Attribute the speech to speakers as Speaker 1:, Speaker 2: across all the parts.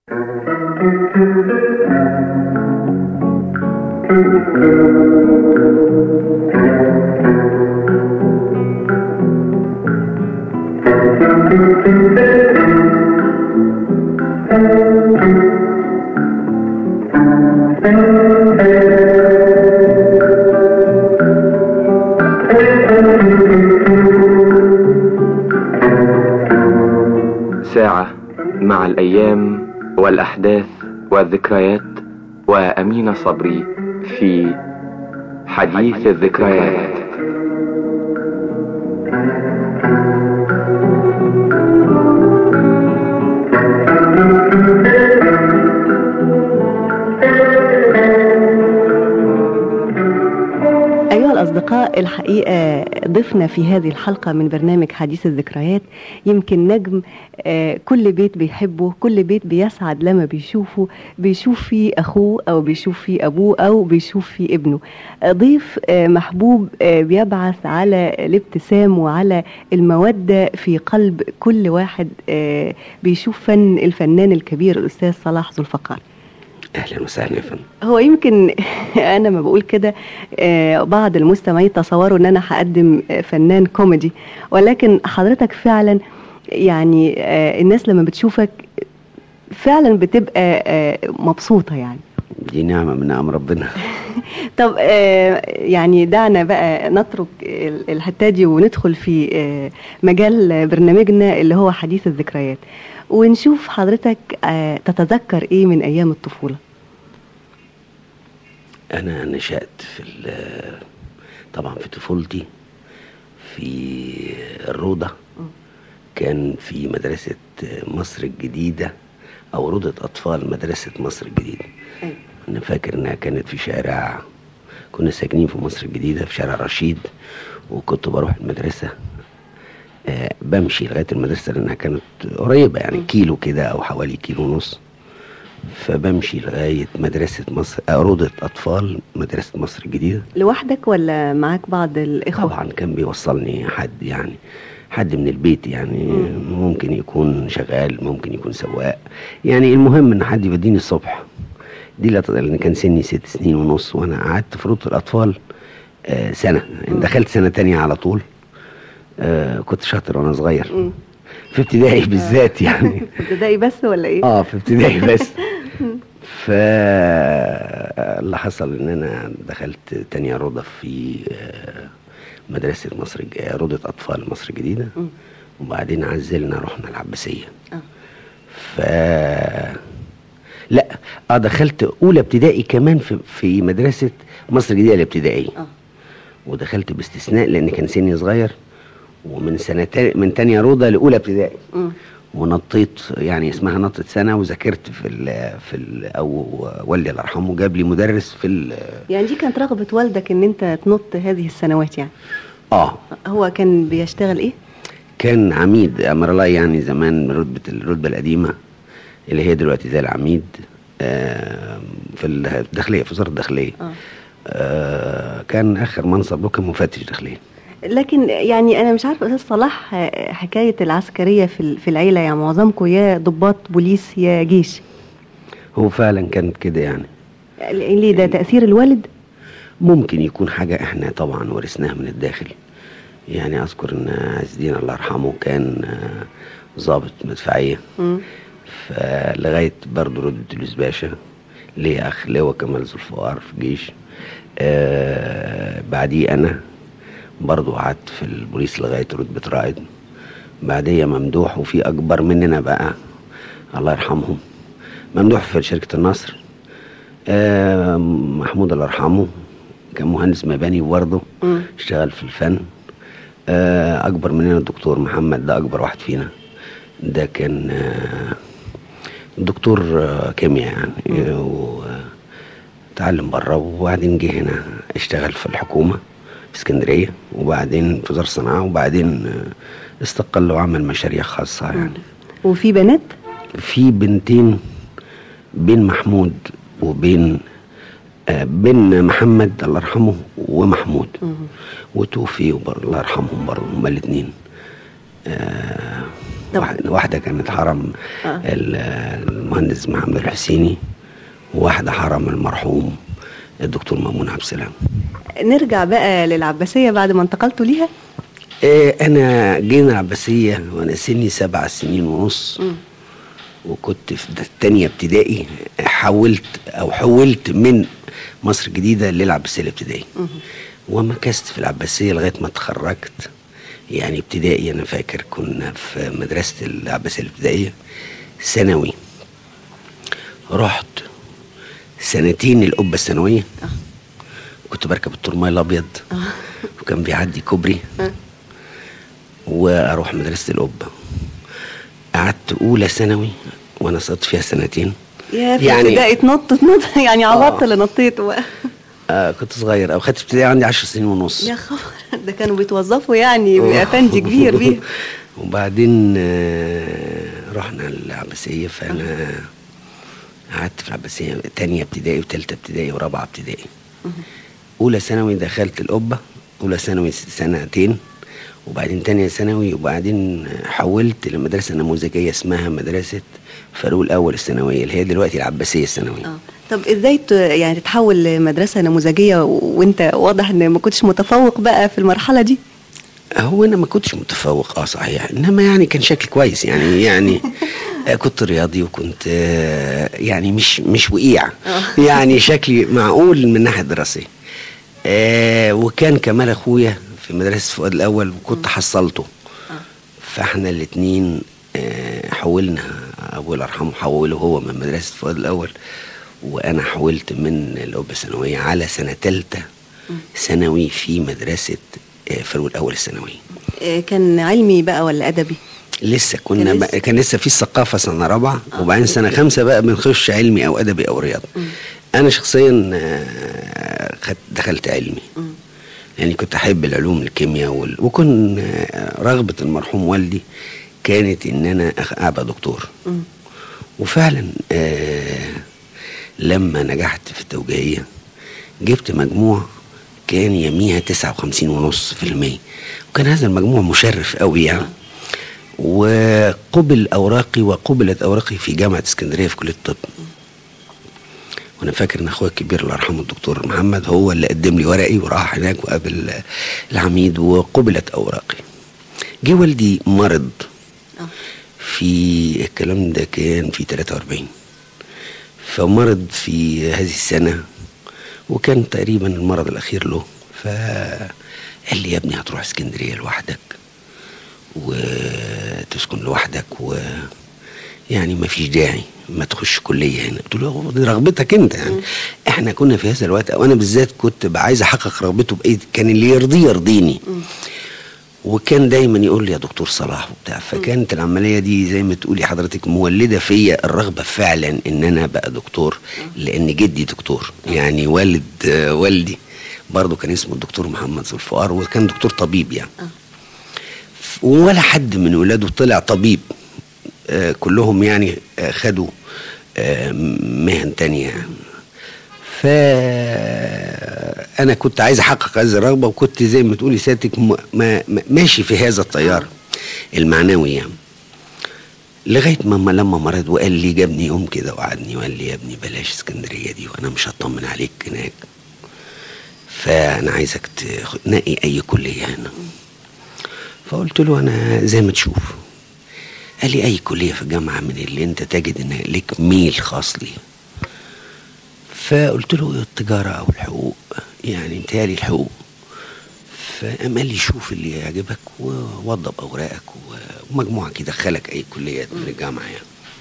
Speaker 1: ساعة مع الأيام والأحداث والذكريات وأمين صبري في حديث الذكريات
Speaker 2: أيها الأصدقاء الحقيقة ضفنا في هذه الحلقة من برنامج حديث الذكريات يمكن نجم آه، كل بيت بيحبه كل بيت بيسعد لما بيشوفه بيشوف فيه أخوه أو بيشوف فيه أبوه أو بيشوف فيه ابنه آه، ضيف آه، محبوب آه، بيبعث على الابتسام وعلى المودة في قلب كل واحد آه، بيشوف فن الفنان الكبير الأستاذ صلاح ذو الفقار
Speaker 3: اهلا وسهلا يا فندم
Speaker 2: هو يمكن انا ما بقول كده آه، بعض المستمعين تصوروا ان انا هقدم آه، فنان كوميدي ولكن حضرتك فعلا يعني آه، الناس لما بتشوفك فعلا بتبقى آه، مبسوطه يعني
Speaker 3: دي نعمه من نعم ربنا
Speaker 2: طب آه، يعني دعنا بقى نترك ال- الحته دي وندخل في آه، مجال برنامجنا اللي هو حديث الذكريات ونشوف حضرتك آه، تتذكر ايه من ايام الطفوله
Speaker 3: انا نشات في ال- طبعا في طفولتي في الروضه كان في مدرسه مصر الجديده او روضه اطفال مدرسه مصر الجديده
Speaker 2: أيوة.
Speaker 3: انا فاكر انها كانت في شارع كنا ساكنين في مصر الجديده في شارع رشيد وكنت بروح المدرسه آه، بمشي لغايه المدرسه لانها كانت قريبه يعني كيلو كده او حوالي كيلو ونص فبمشي لغايه مدرسه مصر آه، روضه اطفال مدرسه مصر الجديده
Speaker 2: لوحدك ولا معاك بعض الاخوه
Speaker 3: طبعا كان بيوصلني حد يعني حد من البيت يعني ممكن يكون شغال ممكن يكون سواق يعني المهم ان حد يوديني الصبح دي لط- لان كان سني ست سنين ونص وانا قعدت في روضه الاطفال آه سنه يعني دخلت سنه تانية على طول آه كنت شاطر وانا صغير
Speaker 2: مم.
Speaker 3: في ابتدائي بالذات يعني
Speaker 2: ابتدائي بس ولا ايه
Speaker 3: اه في ابتدائي بس ف اللي حصل ان انا دخلت تانية روضة في آه، مدرسة مصر الج- روضة اطفال مصر الجديدة
Speaker 2: مم.
Speaker 3: وبعدين عزلنا رحنا العباسية
Speaker 2: آه.
Speaker 3: ف لا اه دخلت اولى ابتدائي كمان في في مدرسة مصر الجديدة الابتدائية
Speaker 2: اه
Speaker 3: ودخلت باستثناء لان كان سني صغير ومن سنة تا- من تانية روضة لاولى ابتدائي
Speaker 2: مم.
Speaker 3: ونطيت يعني اسمها نطة سنة وذاكرت في ال في ال أو والدي الله يرحمه جاب لي مدرس في ال
Speaker 2: يعني دي كانت رغبه والدك ان انت تنط هذه السنوات يعني
Speaker 3: اه
Speaker 2: هو كان بيشتغل ايه
Speaker 3: كان عميد أمر الله يعني زمان رتبة الرتبة القديمة اللي هي دلوقتي زي العميد آه في الداخلية في وزارة الداخلية
Speaker 2: اه
Speaker 3: آه كان آخر منصب له كان مفتش داخلية
Speaker 2: لكن يعني انا مش عارفه استاذ صلاح آه، حكايه العسكريه في ال- في العيله يعني معظمكم يا ضباط بوليس يا جيش
Speaker 3: هو فعلا كانت كده يعني
Speaker 2: ليه ده تاثير الوالد
Speaker 3: ممكن يكون حاجة احنا طبعا ورثناها من الداخل يعني اذكر ان عز الدين الله يرحمه كان آه، ضابط مدفعية
Speaker 2: مم.
Speaker 3: فلغاية برضه رتبة اليوس باشا ليه أخ لواء كمال ذو الفقار في الجيش آه بعديه أنا برضه قعدت في البوليس لغاية رتبة رائد بعديه ممدوح وفي أكبر مننا بقى الله يرحمهم ممدوح في شركة النصر آه محمود الله يرحمه كان مهندس مباني برضه
Speaker 2: مم.
Speaker 3: اشتغل في الفن آه أكبر مننا الدكتور محمد ده أكبر واحد فينا ده كان آه دكتور آه، كيمياء يعني آه، وتعلم بره وبعدين جه هنا اشتغل في الحكومة في اسكندرية وبعدين في وزارة الصناعة وبعدين آه، استقل وعمل مشاريع خاصة يعني
Speaker 2: وفي بنات
Speaker 3: في بنتين بين محمود وبين آه، بين محمد الله يرحمه ومحمود وتوفي وبر- الله يرحمهم برضه هما الاثنين
Speaker 2: طب-
Speaker 3: واحد- واحده كانت حرم
Speaker 2: آه.
Speaker 3: ال- المهندس محمد الحسيني وواحده حرم المرحوم الدكتور مامون عبد السلام
Speaker 2: نرجع بقى للعباسيه بعد ما انتقلتوا ليها
Speaker 3: إيه انا جينا العباسيه وانا سني سبع سنين ونص
Speaker 2: مم.
Speaker 3: وكنت في د- تانية ابتدائي حولت او حولت من مصر الجديدة للعباسية الابتدائي ومكثت في العباسية لغاية ما اتخرجت يعني ابتدائي انا فاكر كنا في مدرسة العباسية الابتدائية ثانوي رحت سنتين القبة الثانوية كنت بركب الترماي الابيض وكان بيعدي كوبري واروح مدرسة القبة قعدت اولى ثانوي وانا صرت فيها سنتين
Speaker 2: يا في
Speaker 3: يعني-
Speaker 2: ابتدائي تنط تنط يعني عوضت اللي نطيت و...
Speaker 3: آه كنت صغير او خدت ابتدائي عندي عشر سنين ونص
Speaker 2: يا خبر ده كانوا بيتوظفوا يعني افندي كبير بيه
Speaker 3: وبعدين آه، رحنا العباسية فأنا قعدت في العباسية تانية ابتدائي وتالتة ابتدائي ورابعة ابتدائي أولى ثانوي دخلت القبة أولى ثانوي سنتين وبعدين تانية ثانوي وبعدين حولت لمدرسة نموذجية اسمها مدرسة فاروق الأول الثانوية اللي هي دلوقتي العباسية الثانوية
Speaker 2: آه. طب ازاي ت... يعني تتحول لمدرسه نموذجيه و- وانت واضح ان ما كنتش متفوق بقى في المرحله دي
Speaker 3: هو انا ما كنتش متفوق اه صحيح انما يعني كان شكلي كويس يعني يعني آه، كنت رياضي وكنت آه، يعني مش مش وقيع يعني شكلي معقول من الناحيه الدراسيه آه، وكان كمال اخويا في مدرسه فؤاد الاول وكنت حصلته فاحنا الاثنين حولنا ابوه الله يرحمه حوله هو من مدرسه فؤاد الاول وانا حولت من القبه الثانويه على سنه ثالثه ثانوي في مدرسه آه، فاروق الاول الثانويه
Speaker 2: آه، كان علمي بقى ولا ادبي
Speaker 3: لسه كنا
Speaker 2: كان
Speaker 3: كان
Speaker 2: لسه-
Speaker 3: لسه, كان لسه في الثقافه سنه رابعه وبعدين سنه خمسه بقى بنخش علمي او ادبي او رياضه انا شخصيا آه، خدت دخلت علمي يعني كنت احب العلوم الكيمياء وال... وكن آه، رغبه المرحوم والدي كانت ان انا أخ- ابقى دكتور
Speaker 2: مم.
Speaker 3: وفعلا آه لما نجحت في التوجيهية جبت مجموع كان يميها تسعة وخمسين ونص في المية وكان هذا المجموع مشرف قوي يعني وقبل أوراقي وقبلت أوراقي في جامعة اسكندرية في كلية الطب وانا فاكر ان اخويا الكبير الله يرحمه الدكتور محمد هو اللي قدم لي ورقي وراح هناك وقابل العميد وقبلت اوراقي جه والدي مرض
Speaker 2: آه.
Speaker 3: في الكلام ده كان في 43 فمرض في هذه السنة وكان تقريبا المرض الأخير له فقال لي يا ابني هتروح اسكندرية لوحدك وتسكن لوحدك و يعني ما فيش داعي ما تخش كلية هنا قلت له هو دي رغبتك انت يعني احنا كنا في هذا الوقت وانا بالذات كنت بقى عايز احقق رغبته بايه كان اللي يرضيه يرضيني وكان دايما يقول لي يا دكتور صلاح وبتاع فكانت العمليه دي زي ما تقولي حضرتك مولده فيا الرغبه فعلا ان انا ابقى دكتور لان جدي دكتور يعني والد آه، والدي برضه كان اسمه الدكتور محمد ذو الفقار وكان دكتور طبيب يعني ف- ولا حد من ولاده طلع طبيب آه، كلهم يعني آه، خدوا آه، مهن تانية يعني فأنا كنت عايز أحقق هذه الرغبة وكنت زي ما تقولي سيادتك م- ما ما- ماشي في هذا التيار المعنوي يعني لغاية ما ما لما مرض وقال لي جابني يوم كده وقعدني وقال لي يا ابني بلاش اسكندرية دي وأنا مش هطمن عليك هناك فأنا عايزك تنقي أي كلية هنا فقلت له أنا زي ما تشوف قال لي أي كلية في الجامعة من اللي أنت تجد إن ليك ميل خاص ليه فقلت له التجارة أو الحقوق يعني متهيألي الحقوق فقام قال لي شوف اللي يعجبك ووضب أوراقك و- ومجموعك يدخلك أي كلية من الجامعة يعني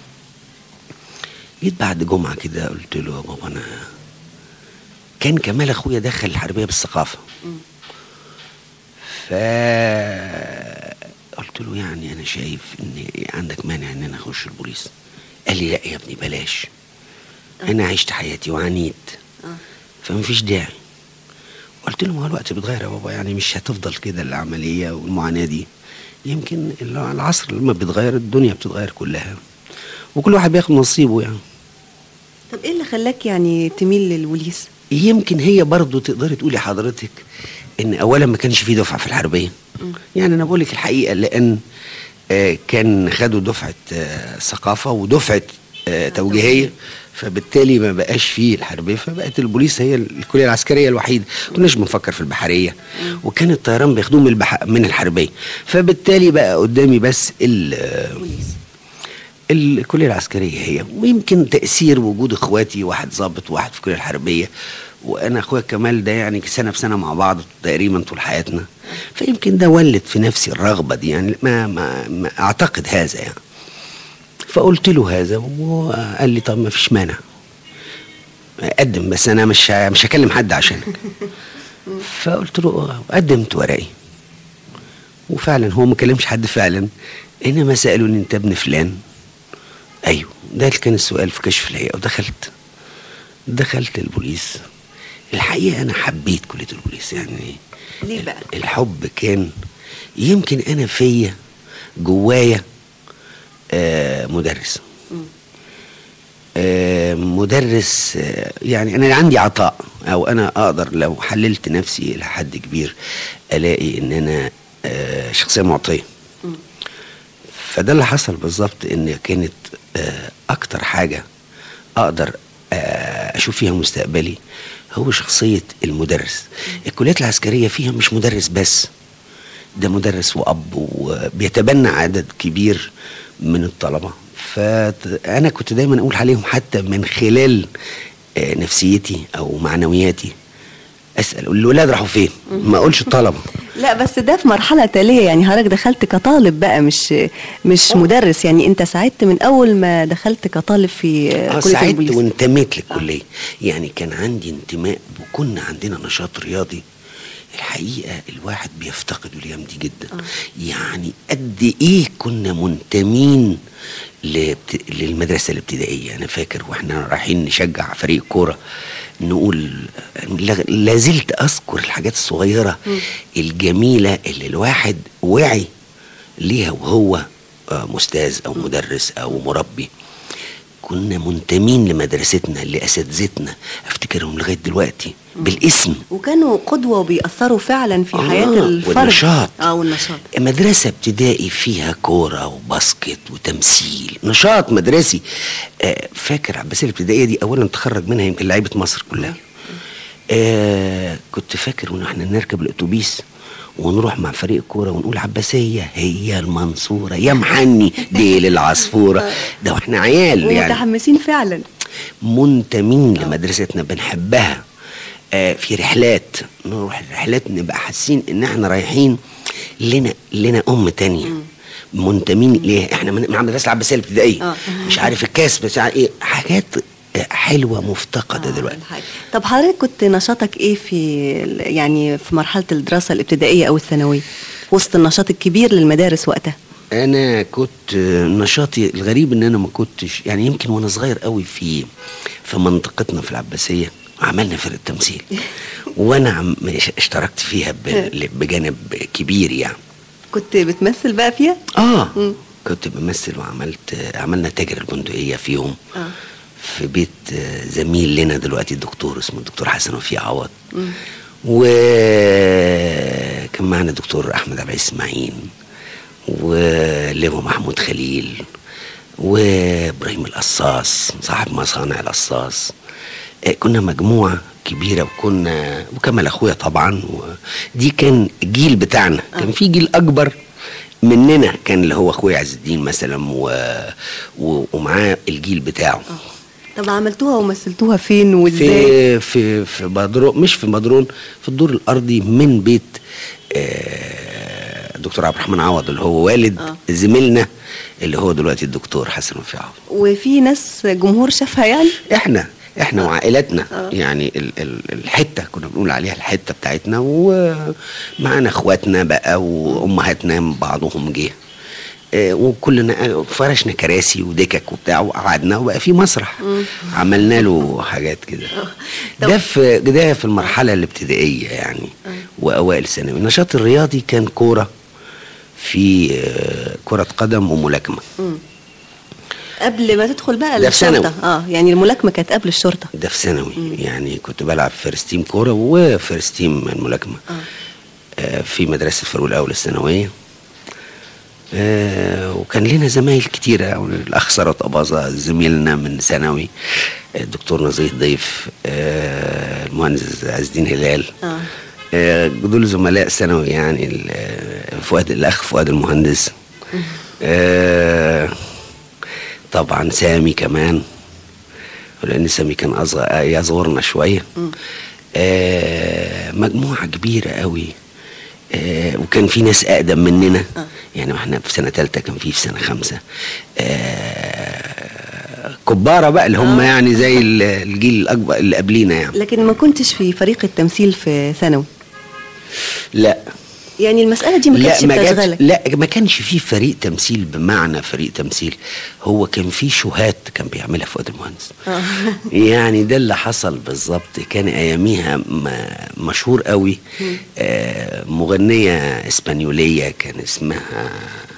Speaker 3: جيت بعد جمعة كده قلت له يا بابا أنا كان كمال أخويا دخل الحربية بالثقافة ف قلت له يعني انا شايف ان عندك مانع ان انا اخش البوليس قال لي لا يا ابني بلاش انا عشت حياتي وعانيت فمفيش داعي قلت له ما هو الوقت بيتغير يا بابا يعني مش هتفضل كده العمليه والمعاناه دي يمكن العصر لما بيتغير الدنيا بتتغير كلها وكل واحد بياخد نصيبه يعني
Speaker 2: طب ايه اللي خلاك يعني تميل للبوليس
Speaker 3: يمكن هي برضو تقدري تقولي حضرتك ان اولا ما كانش في دفعه في الحربيه يعني انا بقول لك الحقيقه لان آه، كان خدوا دفعه آه، ثقافه ودفعه آه، توجيهيه فبالتالي ما بقاش فيه الحربيه فبقت البوليس هي الكليه العسكريه الوحيده كناش بنفكر في البحريه وكان الطيران بياخدوه من البح... من الحربيه فبالتالي بقى قدامي بس ال... الكليه العسكريه هي ويمكن تاثير وجود اخواتي واحد ضابط وواحد في الكليه الحربيه وانا اخويا كمال ده يعني سنه بسنه مع بعض تقريبا طول حياتنا فيمكن ده ولد في نفسي الرغبه دي يعني ما, ما, ما اعتقد هذا يعني فقلت له هذا وقال لي طب ما فيش مانع قدم بس انا مش مش هكلم حد عشانك فقلت له قدمت ورقي وفعلا هو ما كلمش حد فعلا انما سالوني انت ابن فلان ايوه ده اللي كان السؤال في كشف الهيئه ودخلت دخلت البوليس الحقيقه انا حبيت كليه البوليس يعني
Speaker 2: ليه بقى؟
Speaker 3: الحب كان يمكن انا فيا جوايا آه مدرس آه مدرس آه يعني انا عندي عطاء او انا اقدر لو حللت نفسي الى حد كبير الاقي ان انا آه شخصيه معطيه فده اللي حصل بالظبط ان كانت آه اكتر حاجه اقدر آه اشوف فيها مستقبلي هو شخصيه المدرس الكليات العسكريه فيها مش مدرس بس ده مدرس واب وبيتبنى عدد كبير من الطلبه فانا كنت دايما اقول عليهم حتى من خلال آه، نفسيتي او معنوياتي اسال الولاد راحوا فين ما اقولش الطلبه
Speaker 2: لا بس ده في مرحلة تالية يعني حضرتك دخلت كطالب بقى مش مش مدرس يعني انت ساعدت من اول ما دخلت كطالب في
Speaker 3: اه
Speaker 2: كلية
Speaker 3: ساعدت
Speaker 2: البوليس
Speaker 3: وانتميت للكليه يعني كان عندي انتماء وكنا عندنا نشاط رياضي الحقيقه الواحد بيفتقده الايام دي جدا يعني قد ايه كنا منتمين لبت... للمدرسه الابتدائيه انا فاكر واحنا رايحين نشجع فريق كوره نقول لا- لا زلت اذكر الحاجات الصغيره الجميله اللي الواحد وعي ليها وهو آه، مستاذ او مدرس او مربي كنا منتمين لمدرستنا لاساتذتنا افتكرهم لغايه دلوقتي بالاسم
Speaker 2: وكانوا قدوة وبيأثروا فعلا في
Speaker 3: آه،
Speaker 2: حياة الفرد
Speaker 3: والنشاط.
Speaker 2: اه والنشاط
Speaker 3: مدرسة ابتدائي فيها كورة وباسكت وتمثيل نشاط مدرسي آه فاكر عباسية الابتدائية دي أولا تخرج منها يمكن لعيبة مصر كلها آه كنت فاكر وإن احنا نركب الأتوبيس ونروح مع فريق كورة ونقول عباسية هي المنصورة يا محني ديل العصفورة ده واحنا عيال يعني
Speaker 2: ومتحمسين فعلا
Speaker 3: منتمين لمدرستنا بنحبها آه في رحلات نروح الرحلات نبقى حاسين ان احنا رايحين لنا لنا ام تانية منتمين ليها احنا من مع المدرسه العباسيه الابتدائيه
Speaker 2: آه.
Speaker 3: مش عارف الكاس بس يعني ايه حاجات آه، حلوه مفتقده دلوقتي
Speaker 2: الحاجة. طب حضرتك كنت نشاطك ايه في ال- يعني في مرحلة الدراسة الابتدائية او الثانوية وسط النشاط الكبير للمدارس وقتها
Speaker 3: انا كنت آه، نشاطي الغريب ان انا ما كنتش يعني يمكن وانا صغير قوي في في منطقتنا في العباسيه عملنا فرقه تمثيل وانا عم اشتركت فيها ب- بجانب كبير يعني
Speaker 2: كنت بتمثل بقى فيها
Speaker 3: اه
Speaker 2: مم.
Speaker 3: كنت بمثل وعملت عملنا تاجر البندقيه في يوم
Speaker 2: آه.
Speaker 3: في بيت آه، زميل لنا دلوقتي الدكتور اسمه الدكتور حسن وفي عوض
Speaker 2: مم.
Speaker 3: وكان معنا الدكتور احمد عبد العزيز اسماعيل ولواء محمود خليل وابراهيم القصاص صاحب مصانع القصاص آه، كنا مجموعه كبيره وكنا وكمال اخويا طبعا ودي كان الجيل بتاعنا كان في جيل اكبر مننا كان اللي هو اخويا عز الدين مثلا و... و... ومعاه الجيل بتاعه
Speaker 2: طب عملتوها ومثلتوها فين وازاي
Speaker 3: في في في بدرون مش في بدرون في الدور الارضي من بيت آه، الدكتور عبد الرحمن عوض اللي هو والد
Speaker 2: آه.
Speaker 3: زميلنا اللي هو دلوقتي الدكتور حسن وفي عوض
Speaker 2: وفي ناس جمهور شافها يعني
Speaker 3: احنا احنا وعائلتنا
Speaker 2: آه.
Speaker 3: يعني ال ال الحته كنا بنقول عليها الحته بتاعتنا ومعانا اخواتنا بقى وامهاتنا بعضهم جه آه، وكلنا فرشنا كراسي ودكك وبتاع وقعدنا وبقى في مسرح عملنا له حاجات كده
Speaker 2: طب-
Speaker 3: ده في ده في المرحله الابتدائيه يعني واوائل الثانوي النشاط الرياضي كان كوره في آه، كره قدم وملاكمه
Speaker 2: قبل ما تدخل بقى
Speaker 3: ده في ثانوي.
Speaker 2: الشرطة اه يعني الملاكمة كانت قبل الشرطة
Speaker 3: ده في ثانوي يعني كنت بلعب فيرست تيم كوره وفيرست تيم الملاكمه
Speaker 2: آه.
Speaker 3: آه، في مدرسه فاروق الاول الثانويه آه وكان لنا زمايل كتيرة الأخ ثروت أباظة زميلنا من ثانوي الدكتور نزيه ضيف آه المهندس عز الدين هلال
Speaker 2: آه.
Speaker 3: آه دول زملاء ثانوي يعني ال- آه، فؤاد الأخ فؤاد المهندس آه طبعا سامي كمان لأن سامي كان أصغر يصغرنا شوية آه مجموعة كبيرة قوي آه وكان في ناس أقدم مننا يعني واحنا في سنة تالتة كان في في سنة خمسة آه كبارة بقى اللي هم يعني زي ال- الجيل الأكبر اللي قبلينا يعني
Speaker 2: لكن ما كنتش في فريق التمثيل في ثانوي
Speaker 3: لا
Speaker 2: يعني المسألة دي ما كانتش
Speaker 3: لا ما جاتش
Speaker 2: بتشغلك
Speaker 3: لا ما كانش فيه فريق تمثيل بمعنى فريق تمثيل هو كان فيه شوهات كان بيعملها فؤاد المهندس
Speaker 2: آه.
Speaker 3: يعني ده اللي حصل بالظبط كان اياميها م- مشهور قوي آه مغنيه اسبانيوليه كان اسمها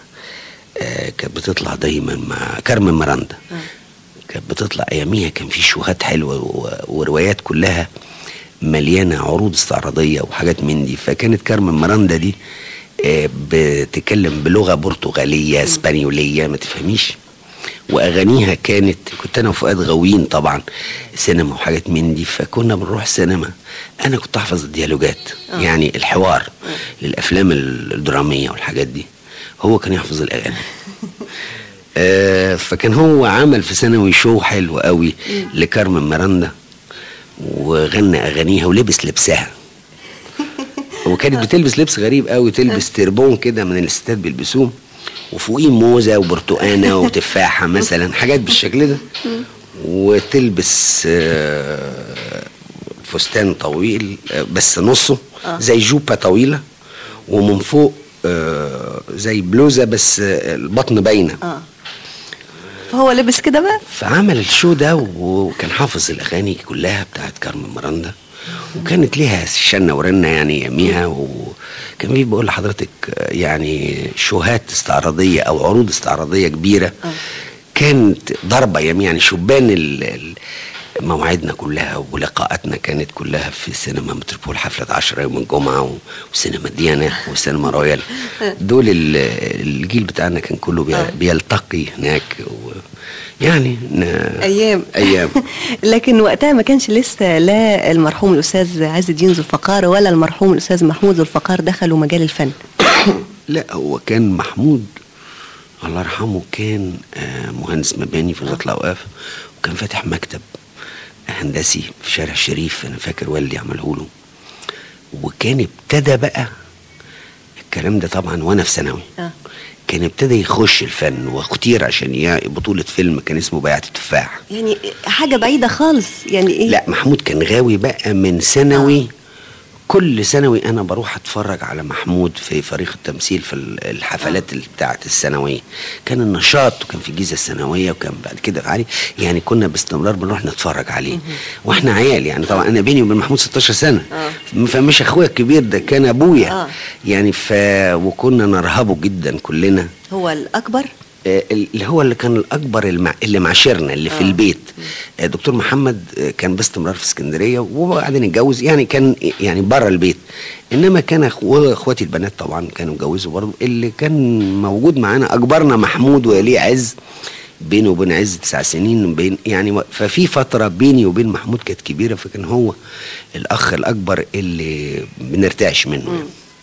Speaker 3: آه كانت بتطلع دايما مع كارمن ميراندا كانت بتطلع اياميها كان في شوهات حلوه و- وروايات كلها مليانه عروض استعراضيه وحاجات من دي فكانت كارمن ميراندا دي آه، بتتكلم بلغه برتغاليه اسبانيوليه ما تفهميش واغانيها كانت كنت انا وفؤاد غاويين طبعا سينما وحاجات من دي فكنا بنروح سينما انا كنت احفظ الديالوجات
Speaker 2: آه.
Speaker 3: يعني الحوار للافلام الدراميه والحاجات دي هو كان يحفظ الاغاني آه، فكان هو عمل في ثانوي شو حلو قوي لكارمن ميراندا وغنى اغانيها ولبس لبسها وكانت بتلبس لبس غريب قوي تلبس تربون كده من الستات بيلبسوه وفوقيه موزه وبرتقانه وتفاحه مثلا حاجات بالشكل ده وتلبس آه، فستان طويل آه، بس نصه زي جوبه طويله ومن فوق آه، زي بلوزه بس آه، البطن باينه
Speaker 2: اه فهو لبس كده بقى
Speaker 3: فعمل الشو ده وكان حافظ الاغاني كلها بتاعت كارمن ميراندا وكانت ليها شنه ورنه يعني يميها وكان في بقول لحضرتك آه، يعني شوهات استعراضيه او عروض استعراضيه كبيره كانت ضربه يمي يعني شبان ال- ال- مواعيدنا كلها ولقاءاتنا كانت كلها في سينما متربول حفلة عشرة يوم الجمعة و- وسينما ديانا وسينما رويال دول ال- الجيل بتاعنا كان كله بي- بيلتقي هناك و يعني ن-
Speaker 2: ايام
Speaker 3: ايام
Speaker 2: لكن وقتها ما كانش لسه لا المرحوم الاستاذ عز الدين ذو الفقار ولا المرحوم الاستاذ محمود ذو الفقار دخلوا مجال الفن
Speaker 3: لا هو كان محمود الله يرحمه كان آه، مهندس مباني في وزاره الاوقاف وكان فاتح مكتب هندسي في شارع الشريف انا فاكر والدي عمله له وكان ابتدى بقى الكلام ده طبعا وانا في ثانوي
Speaker 2: آه.
Speaker 3: كان ابتدى يخش الفن واختير عشان يع- بطولة فيلم كان اسمه بيعة التفاح
Speaker 2: يعني حاجه بعيده خالص يعني ايه
Speaker 3: لا محمود كان غاوي بقى من ثانوي كل ثانوي انا بروح اتفرج على محمود في فريق التمثيل في ال- الحفلات اللي بتاعه الثانويه كان النشاط وكان في الجيزه الثانويه وكان بعد كده في علي يعني كنا باستمرار بنروح نتفرج عليه واحنا عيال يعني طبعا انا بيني وبين محمود 16 سنه
Speaker 2: آه.
Speaker 3: فمش اخويا الكبير ده كان ابويا
Speaker 2: آه.
Speaker 3: يعني ف وكنا نرهبه جدا كلنا
Speaker 2: هو الاكبر
Speaker 3: آه، اللي هو اللي كان الاكبر المع... اللي معاشرنا اللي في
Speaker 2: آه.
Speaker 3: البيت آه، دكتور محمد آه، كان باستمرار في اسكندريه وبعدين اتجوز يعني كان يعني بره البيت انما كان أخو- اخواتي البنات طبعا كانوا اتجوزوا برضه اللي كان موجود معانا اكبرنا محمود وليه عز بيني وبين عز تسع سنين بين يعني و- ففي فتره بيني وبين محمود كانت كبيره فكان هو الاخ الاكبر اللي بنرتعش منه يعني.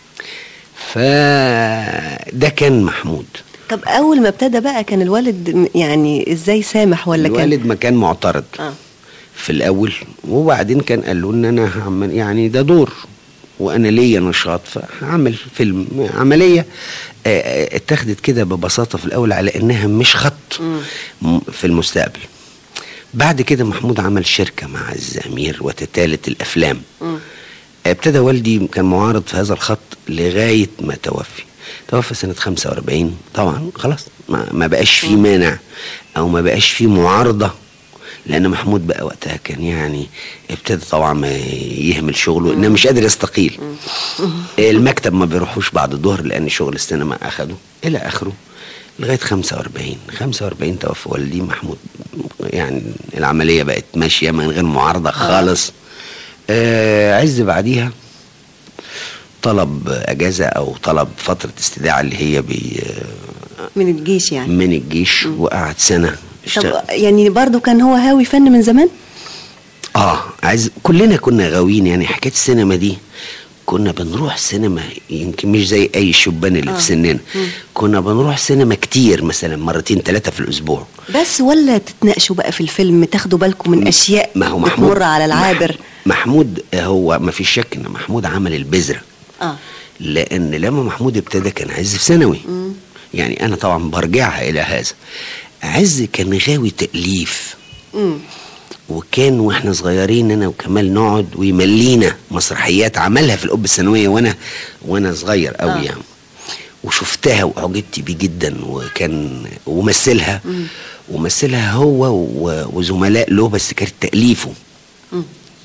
Speaker 3: فده كان محمود
Speaker 2: طب اول ما ابتدى بقى كان الوالد م- يعني ازاي سامح ولا كان
Speaker 3: الوالد ما كان معترض
Speaker 2: اه
Speaker 3: في الاول وبعدين كان قال له ان انا هعمل يعني ده دور وانا ليا نشاط فهعمل فيلم عمليه آه، آه، اتخذت كده ببساطه في الاول على انها مش خط م- في المستقبل بعد كده محمود عمل شركه مع عز امير وتتالت الافلام
Speaker 2: مم.
Speaker 3: ابتدى والدي كان معارض في هذا الخط لغايه ما توفي توفى سنه 45 طبعا خلاص ما, ما بقاش فيه مانع او ما بقاش فيه معارضه لان محمود بقى وقتها كان يعني ابتدى طبعا ما يهمل شغله انه مش قادر يستقيل المكتب ما بيروحوش بعد الظهر لان شغل السينما اخده الى اخره لغايه 45 45 توفى والدي محمود يعني العمليه بقت ماشيه من غير معارضه خالص آه عز بعديها طلب اجازه او طلب فتره استدعاء اللي هي بي
Speaker 2: من الجيش يعني
Speaker 3: من الجيش وقعد سنه
Speaker 2: طب
Speaker 3: اشتغل
Speaker 2: يعني برضو كان هو هاوي فن من زمان
Speaker 3: اه عايز كلنا كنا غاويين يعني حكايه السينما دي كنا بنروح سينما يمكن مش زي اي شبان اللي
Speaker 2: آه.
Speaker 3: في سننا
Speaker 2: مم.
Speaker 3: كنا بنروح سينما كتير مثلا مرتين ثلاثه في الاسبوع
Speaker 2: بس ولا تتناقشوا بقى في الفيلم تاخدوا بالكم من اشياء
Speaker 3: ما هو محمود
Speaker 2: بتمر على العابر
Speaker 3: مح- محمود هو ما فيش شك ان محمود عمل البذره
Speaker 2: اه
Speaker 3: لان لما محمود ابتدى كان عز في ثانوي
Speaker 2: مم.
Speaker 3: يعني انا طبعا برجعها الى هذا عز كان غاوي تاليف
Speaker 2: امم
Speaker 3: وكان واحنا صغيرين انا وكمال نقعد ويملينا مسرحيات عملها في القبه الثانويه وانا وانا صغير قوي
Speaker 2: آه.
Speaker 3: آه. يعني وشفتها واعجبت بيه جدا وكان ومثلها
Speaker 2: مم.
Speaker 3: ومثلها هو و- وزملاء له بس كانت تاليفه
Speaker 2: مم.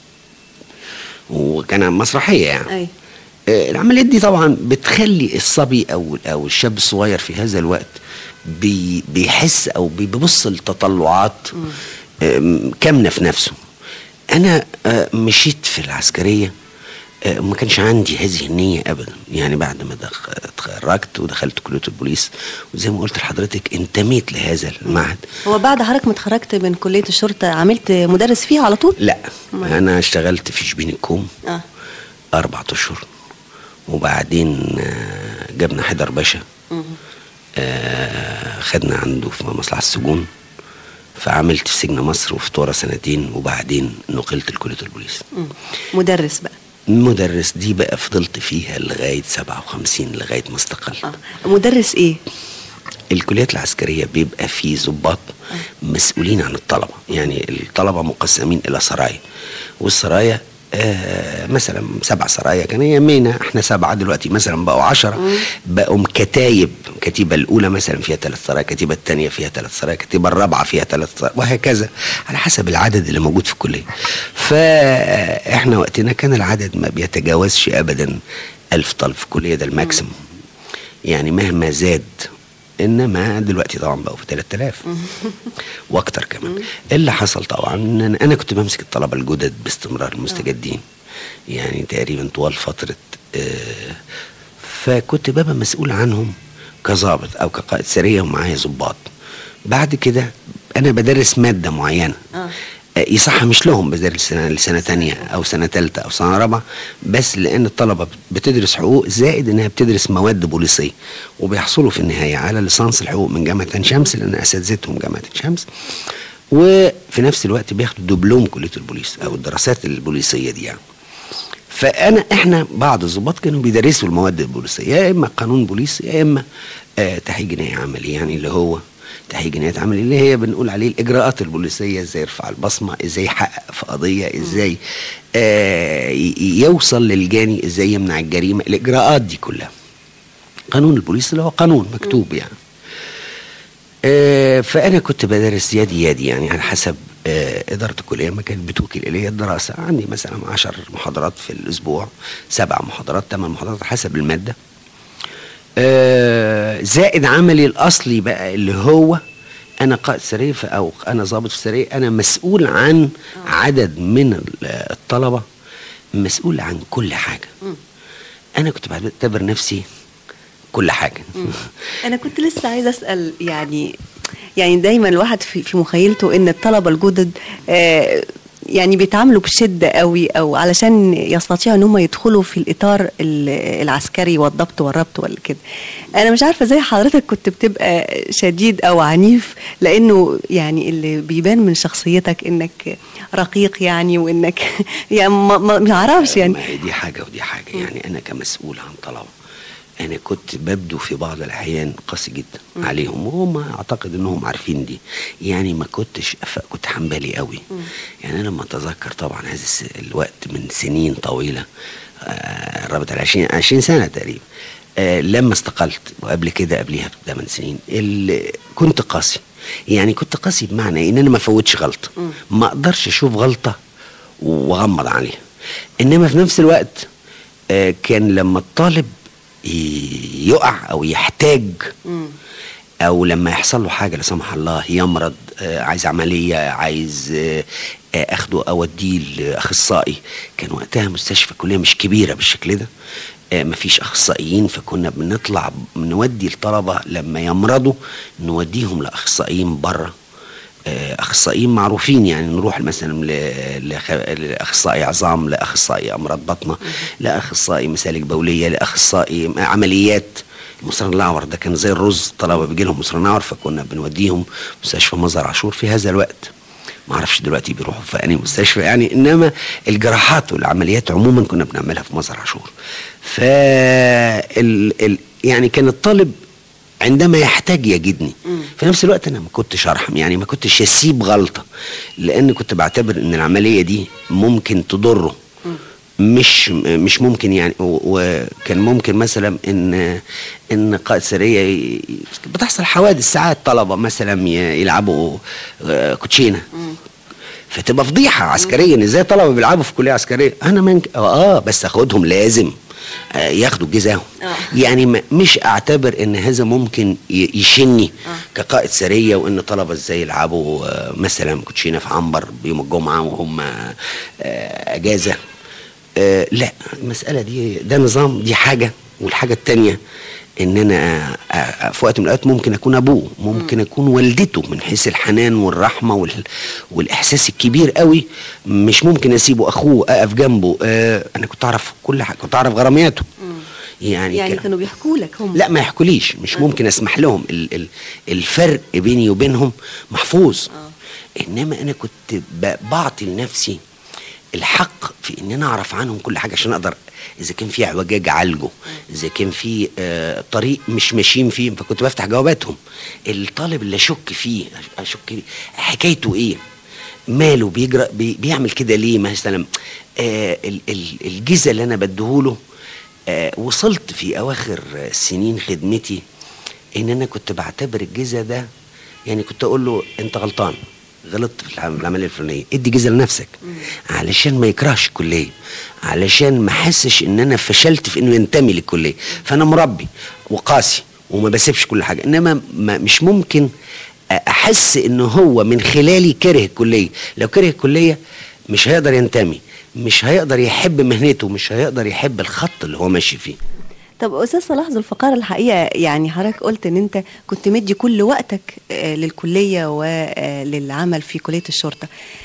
Speaker 3: وكان مسرحيه يعني
Speaker 2: اي
Speaker 3: آه، العمليات دي طبعا بتخلي الصبي او او الشاب الصغير في هذا الوقت بي بيحس او بيبص لتطلعات آم، كامنه في نفسه انا آه، مشيت في العسكريه آه، ما كانش عندي هذه النية أبدا يعني بعد ما دخ- اتخرجت ودخلت كلية البوليس وزي ما قلت لحضرتك انتميت لهذا المعهد
Speaker 2: هو بعد حضرتك ما اتخرجت من كليه الشرطه عملت مدرس فيها على طول
Speaker 3: لا
Speaker 2: أمال؟
Speaker 3: أنا اشتغلت في شبين الكوم
Speaker 2: اه
Speaker 3: أربع أشهر وبعدين آه، جبنا حيدر باشا
Speaker 2: مم.
Speaker 3: آه، خدنا عنده في مصلحة السجون فعملت في سجن مصر وفي طورة سنتين وبعدين نقلت لكلية البوليس
Speaker 2: مم. مدرس بقى
Speaker 3: المدرس دي بقى فضلت فيها لغاية 57 لغاية ما استقل
Speaker 2: اه مدرس ايه
Speaker 3: الكليات العسكرية بيبقى فيه ضباط مسؤولين عن الطلبة يعني الطلبة مقسمين إلى سرايا والسرايا آه مثلا سبع سرايا كان يمينا احنا سبعة دلوقتي مثلا بقوا عشرة بقوا كتايب الكتيبة الأولى مثلا فيها ثلاث سرايا الكتيبة الثانية فيها ثلاث سرايا الكتيبة الرابعة فيها ثلاث سرايا وهكذا على حسب العدد اللي موجود في الكلية فاحنا وقتنا كان العدد ما بيتجاوزش أبدا ألف طالب في الكلية ده الماكسيموم يعني مهما زاد انما دلوقتي طبعا بقوا في 3000 واكتر كمان اللي حصل طبعا ان أنا- انا كنت بمسك الطلبه الجدد باستمرار المستجدين يعني تقريبا طوال فتره آه، فكنت ببقى مسؤول عنهم كظابط او كقائد سريه ومعايا ظباط بعد كده انا بدرس ماده معينه
Speaker 2: اه
Speaker 3: آه، يصح مش لهم بدرس سنة لسنة تانية أو سنة تالتة أو سنة رابعة بس لأن الطلبة بتدرس حقوق زائد إنها بتدرس مواد بوليسية وبيحصلوا في النهاية على ليسانس الحقوق من جامعة عين شمس لأن أساتذتهم جامعة عين شمس وفي نفس الوقت بياخدوا دبلوم كلية البوليس أو الدراسات البوليسية دي يعني فانا احنا بعض الضباط كانوا بيدرسوا المواد البوليسيه يا اما قانون بوليس يا اما آه تحقيق جنائي عملي يعني اللي هو تحقيق جنائي عملي اللي هي بنقول عليه الاجراءات البوليسيه ازاي يرفع البصمه ازاي يحقق في قضيه ازاي آه ي- يوصل للجاني ازاي يمنع الجريمه الاجراءات دي كلها قانون البوليس اللي هو قانون مكتوب يعني آه، فانا كنت بدرس يدي يدي يعني على حسب آه، اداره الكليه ما كانت بتوكل الي الدراسه عندي مثلا عشر محاضرات في الاسبوع سبع محاضرات ثمان محاضرات حسب الماده آه، زائد عملي الاصلي بقى اللي هو انا قائد سريه ف- او انا ضابط في السريه انا مسؤول عن عدد من ال- الطلبه مسؤول عن كل حاجه انا كنت بعتبر نفسي كل حاجه
Speaker 2: انا كنت لسه عايزه اسال يعني يعني دايما الواحد في في مخيلته ان الطلبه الجدد آه، يعني بيتعاملوا بشده قوي او علشان يستطيعوا ان هم يدخلوا في الاطار ال- العسكري والضبط والربط ولا كده انا مش عارفه زي حضرتك كنت بتبقى شديد او عنيف لانه يعني اللي بيبان من شخصيتك انك رقيق يعني وانك يعني ما ما- ما اعرفش يعني
Speaker 3: ما هي دي حاجة ودي حاجة يعني أنا كمسؤول عن طلبة أنا كنت ببدو في بعض الأحيان قاسي جدا عليهم وهم أعتقد إنهم عارفين دي يعني ما كنتش أف- كنت حنبالي قوي يعني أنا لما أتذكر طبعا هذا الس- الوقت من سنين طويلة آه، قربت على 20 20 سنة تقريبا آه، لما استقلت وقبل كده قبليها بثمان سنين اللي كنت قاسي يعني كنت قاسي بمعنى ان انا ما فوتش غلطه ما اقدرش اشوف غلطه واغمض عليها انما في نفس الوقت آه، كان لما الطالب ي- يقع او يحتاج
Speaker 2: مم.
Speaker 3: او لما يحصل له حاجه لا سمح الله يمرض آه، عايز عمليه عايز آه، آه، اخده اوديه لاخصائي كان وقتها مستشفى كليه مش كبيره بالشكل ده آه، مفيش اخصائيين فكنا بنطلع نودي الطلبه لما يمرضوا نوديهم لاخصائيين بره آه، اخصائيين معروفين يعني نروح مثلا ل- لخ- لاخصائي عظام لاخصائي امراض بطنه لاخصائي مسالك بوليه لاخصائي عمليات مصر الأعور ده كان زي الرز الطلبه بيجي لهم مصر الأعور فكنا بنوديهم مستشفى مزار عاشور في هذا الوقت ما اعرفش دلوقتي بيروحوا في انهي مستشفى يعني انما الجراحات والعمليات عموما كنا بنعملها في مزار عاشور ف ال... ال... يعني كان الطالب عندما يحتاج يجدني في نفس الوقت انا ما كنتش ارحم يعني ما كنتش اسيب غلطه لان كنت بعتبر ان العمليه دي ممكن تضره مش مش ممكن يعني و- وكان ممكن مثلا ان ان قائد سريه ي- بتحصل حوادث ساعات طلبه مثلا ي- يلعبوا آه، كوتشينه فتبقى فضيحه عسكريه ان ازاي طلبه بيلعبوا في كليه عسكريه انا من اه بس اخدهم لازم آه، ياخدوا جزاهم
Speaker 2: آه.
Speaker 3: يعني ما- مش اعتبر ان هذا ممكن ي- يشني كقائد سريه وان طلبه ازاي يلعبوا آه، مثلا كوتشينه في عنبر بيوم الجمعه وهم آه، اجازه آه، لا المساله دي ده نظام دي حاجه والحاجه التانيه ان انا آه، آه، في وقت من الاوقات ممكن اكون ابوه ممكن اكون والدته من حيث الحنان والرحمه وال... والاحساس الكبير قوي مش ممكن اسيبه اخوه اقف جنبه آه انا كنت اعرف كل حاجه كنت اعرف غرامياته يعني,
Speaker 2: يعني
Speaker 3: كان-
Speaker 2: كانوا بيحكوا لك هم
Speaker 3: لا ما يحكوليش مش ممكن اسمح لهم ال ال الفرق بيني وبينهم محفوظ انما انا كنت ب- بعطي لنفسي الحق في ان انا اعرف عنهم كل حاجه عشان اقدر اذا كان في اعوجاج اعالجه اذا كان في آه طريق مش ماشيين فيه فكنت بفتح جواباتهم الطالب اللي اشك فيه أش- اشك فيه حكايته ايه ماله بيجرى بي بيعمل كده ليه مثلا آه ال- ال- الجزء اللي انا بديهوله آه وصلت في اواخر آه، سنين خدمتي ان انا كنت بعتبر الجزء ده يعني كنت اقول له انت غلطان غلطت في العم- العمليه الفلانيه ادي جزء لنفسك علشان ما يكرهش الكليه علشان ما حسش ان انا فشلت في انه ينتمي للكليه فانا مربي وقاسي وما بسيبش كل حاجه انما ما مش ممكن احس ان هو من خلالي كره الكليه لو كره الكليه مش هيقدر ينتمي مش هيقدر يحب مهنته مش هيقدر يحب الخط اللي هو ماشي فيه
Speaker 2: طب استاذ صلاح ذو الفقار الحقيقه يعني حضرتك قلت ان انت كنت مدي كل وقتك آه، للكليه وللعمل في كليه الشرطه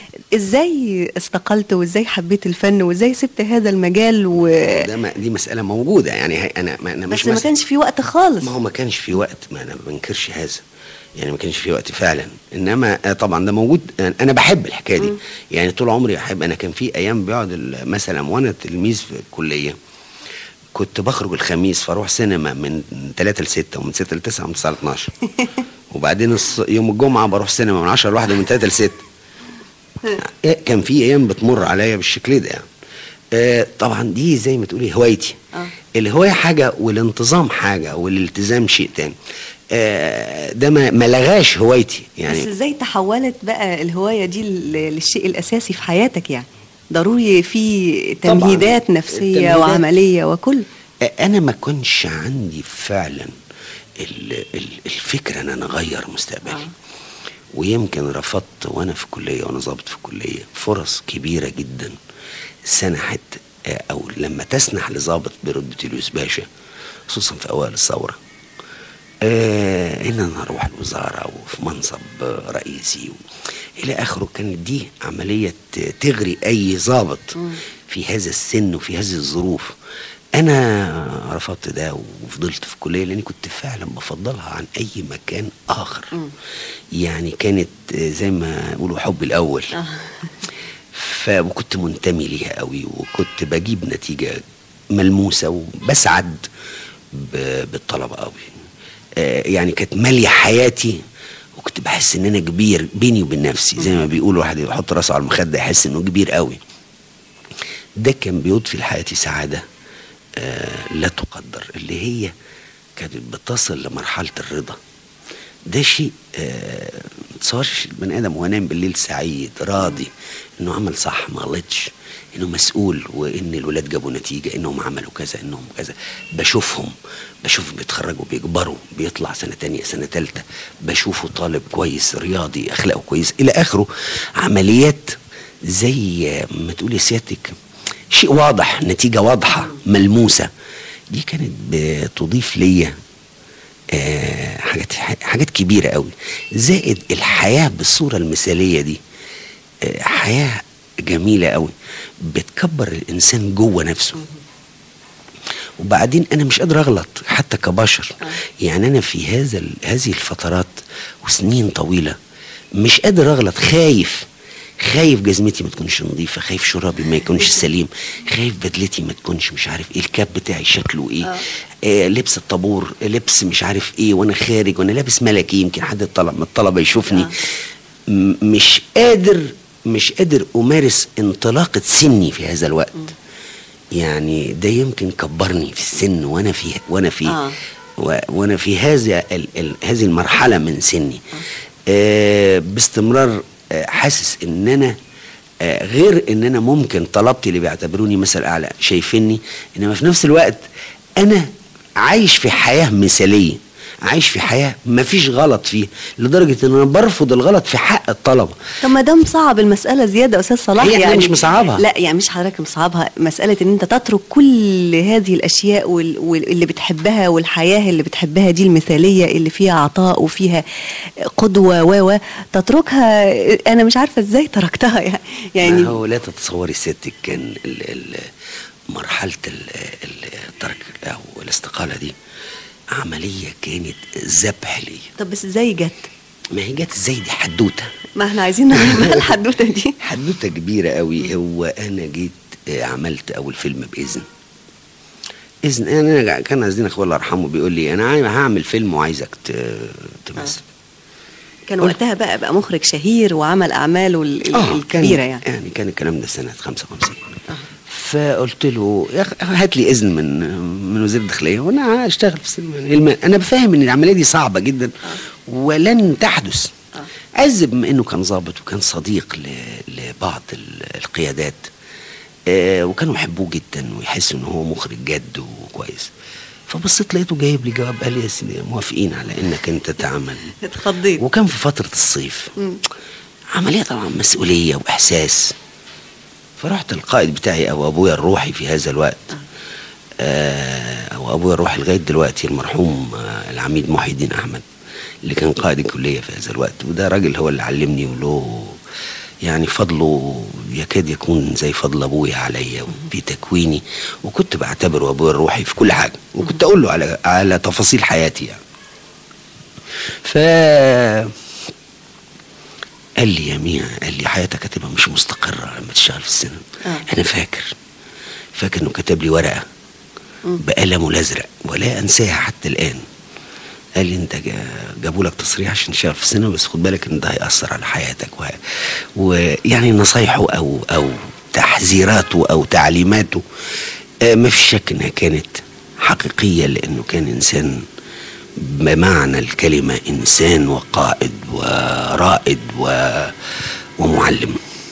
Speaker 2: ازاي استقلت وازاي حبيت الفن وازاي سبت هذا المجال و
Speaker 3: ده ما دي مساله موجوده يعني هي- انا ما انا مش
Speaker 2: بس ما
Speaker 3: مس-
Speaker 2: كانش في وقت خالص
Speaker 3: ما هو ما كانش في وقت ما انا ما بنكرش هذا يعني ما كانش في وقت فعلا انما آه، طبعا ده موجود انا بحب الحكايه دي يعني طول عمري احب انا كان في ايام بيقعد ال- مثلا وانا تلميذ في الكليه كنت بخرج الخميس فاروح سينما من 3 ل 6 ومن 6 ل 9 ومن 9 ل 12 وبعدين الص- يوم الجمعه بروح سينما من 10 ل 1 ومن 3 ل 6 إيه، كان في ايام بتمر عليا بالشكل ده يعني آه، طبعا دي زي ما تقولي هوايتي
Speaker 2: آه.
Speaker 3: الهوايه حاجه والانتظام حاجه والالتزام شيء تاني آه، ده ما ما لغاش هوايتي
Speaker 2: بس
Speaker 3: يعني
Speaker 2: ازاي تحولت بقى الهوايه دي لل- للشيء الاساسي في حياتك يعني ضروري في
Speaker 3: طبعاً.
Speaker 2: تمهيدات نفسيه
Speaker 3: التمهيدات.
Speaker 2: وعمليه وكل
Speaker 3: آه، انا ما كنش عندي فعلا ال- ال- الفكره ان انا اغير مستقبلي
Speaker 2: آه.
Speaker 3: ويمكن رفضت وانا في الكليه وانا ضابط في الكليه فرص كبيره جدا سنحت آه، او لما تسنح لضابط برتبه اليوس باشا خصوصا في اوائل الثوره آه ان انا اروح الوزاره وفي منصب آه، رئيسي و... الى اخره كانت دي عمليه ت- تغري اي ضابط في هذا السن وفي هذه الظروف انا رفضت ده وفضلت في الكليه لاني كنت فعلا بفضلها عن اي مكان اخر يعني كانت آه، زي ما يقولوا حب الاول ف وكنت منتمي ليها قوي وكنت بجيب نتيجه ملموسه وبسعد ب- بالطلبه قوي آه، يعني كانت ماليه حياتي وكنت بحس ان انا كبير بيني وبين نفسي زي ما بيقول واحد يحط راسه على المخده يحس انه كبير قوي ده كان بيضفي لحياتي سعاده آه، لا تقدر اللي هي كانت بتصل لمرحله الرضا ده شيء آه، ما تصورش البني ادم وهو نايم بالليل سعيد راضي انه عمل صح ما غلطش انه مسؤول وان الولاد جابوا نتيجه انهم عملوا كذا انهم كذا بشوفهم بشوفهم بيتخرجوا بيكبروا بيطلع سنه تانية سنه تالتة بشوفه طالب كويس رياضي اخلاقه كويس الى اخره عمليات زي ما تقولي سيادتك شيء واضح نتيجه واضحه ملموسه دي كانت بتضيف ليا آه، حاجات حاجات كبيره قوي زائد الحياه بالصوره المثاليه دي آه، حياه جميله قوي بتكبر الانسان جوه نفسه وبعدين انا مش قادر اغلط حتى كبشر يعني انا في هذا ال- هذه الفترات وسنين طويله مش قادر اغلط خايف خايف جزمتي ما تكونش نظيفه خايف شرابي ما يكونش سليم خايف بدلتي ما تكونش مش عارف ايه الكاب بتاعي شكله ايه آه. آه لبس الطابور لبس مش عارف ايه وانا خارج وانا لابس ملكي يمكن حد الطلب من الطلبه يشوفني
Speaker 2: آه.
Speaker 3: م- مش قادر مش قادر امارس انطلاقه سني في هذا الوقت يعني ده يمكن كبرني في السن وانا في وانا في
Speaker 2: آه.
Speaker 3: و- وانا في هذا ال ال هذه المرحله من سني آه باستمرار آه حاسس ان انا آه غير ان انا ممكن طلبتي اللي بيعتبروني مثل اعلى شايفيني انما في نفس الوقت انا عايش في حياه مثاليه عايش في حياه ما فيش غلط فيها لدرجه ان انا برفض الغلط في حق الطلبه
Speaker 2: طب ما ده مصعب المسألة زيادة يا أستاذ صلاح
Speaker 3: هي إحنا
Speaker 2: يعني
Speaker 3: مش مصعبها.
Speaker 2: لا يعني مش حضرتك مصعبها مسألة إن أنت تترك كل هذه الأشياء وال- واللي بتحبها والحياة اللي بتحبها دي المثالية اللي فيها عطاء وفيها قدوة و و تتركها أنا مش عارفة إزاي تركتها يعني
Speaker 3: يعني
Speaker 2: يعني
Speaker 3: هو لا تتصوري ستك كان ال ال مرحلة ال- ال- الترك أو الاستقالة دي عملية كانت ذبح لي
Speaker 2: طب بس إزاي جت؟
Speaker 3: ما هي جت ازاي دي حدوتة
Speaker 2: ما احنا عايزين نعرف بقى الحدوتة دي
Speaker 3: حدوتة كبيرة قوي هو أنا جيت آه، عملت أول فيلم بإذن إذن أنا كان عايزين أخويا الله يرحمه بيقول لي أنا عايز- هعمل فيلم وعايزك ت- تمثل
Speaker 2: كان وقتها بقى بقى مخرج شهير وعمل أعماله ال- ال-
Speaker 3: آه،
Speaker 2: الكبيرة
Speaker 3: كان
Speaker 2: يعني
Speaker 3: يعني كان الكلام ده سنة 55 فقلت له يا أخ هات لي اذن من من وزير الداخليه وانا هشتغل في السينما الم- انا بفهم ان العمليه دي صعبه جدا ولن تحدث عز بما انه كان ضابط وكان صديق ل- لبعض ال- القيادات آه، وكانوا يحبوه جدا ويحسوا ان هو مخرج جد وكويس فبصيت لقيته جايب لي جواب قال لي يا سيدي موافقين على انك انت تعمل
Speaker 2: اتخضيت
Speaker 3: وكان في فترة الصيف عملية طبعا مسؤولية وإحساس فرحت القائد بتاعي أو أبويا الروحي في هذا الوقت آه أو أبويا الروحي لغاية دلوقتي المرحوم آه العميد محي الدين أحمد اللي كان قائد الكلية في هذا الوقت وده راجل هو اللي علمني وله يعني فضله يكاد يكون زي فضل ابويا عليا في تكويني وكنت بعتبره ابويا الروحي في كل حاجه وكنت اقول له على على تفاصيل حياتي يعني ف قال لي يا ميا قال لي حياتك هتبقى مش مستقرة لما تشتغل في السينما
Speaker 2: آه.
Speaker 3: أنا فاكر فاكر إنه كتب لي ورقة بقلمه الأزرق ولا أنساها حتى الآن قال لي أنت جا- جابوا لك تصريح عشان تشتغل في السينما بس خد بالك إن ده هيأثر على حياتك وه- ويعني نصايحه أو أو تحذيراته أو تعليماته آه، ما في شك إنها كانت حقيقية لأنه كان إنسان بمعنى الكلمة إنسان وقائد ورائد و... ومعلم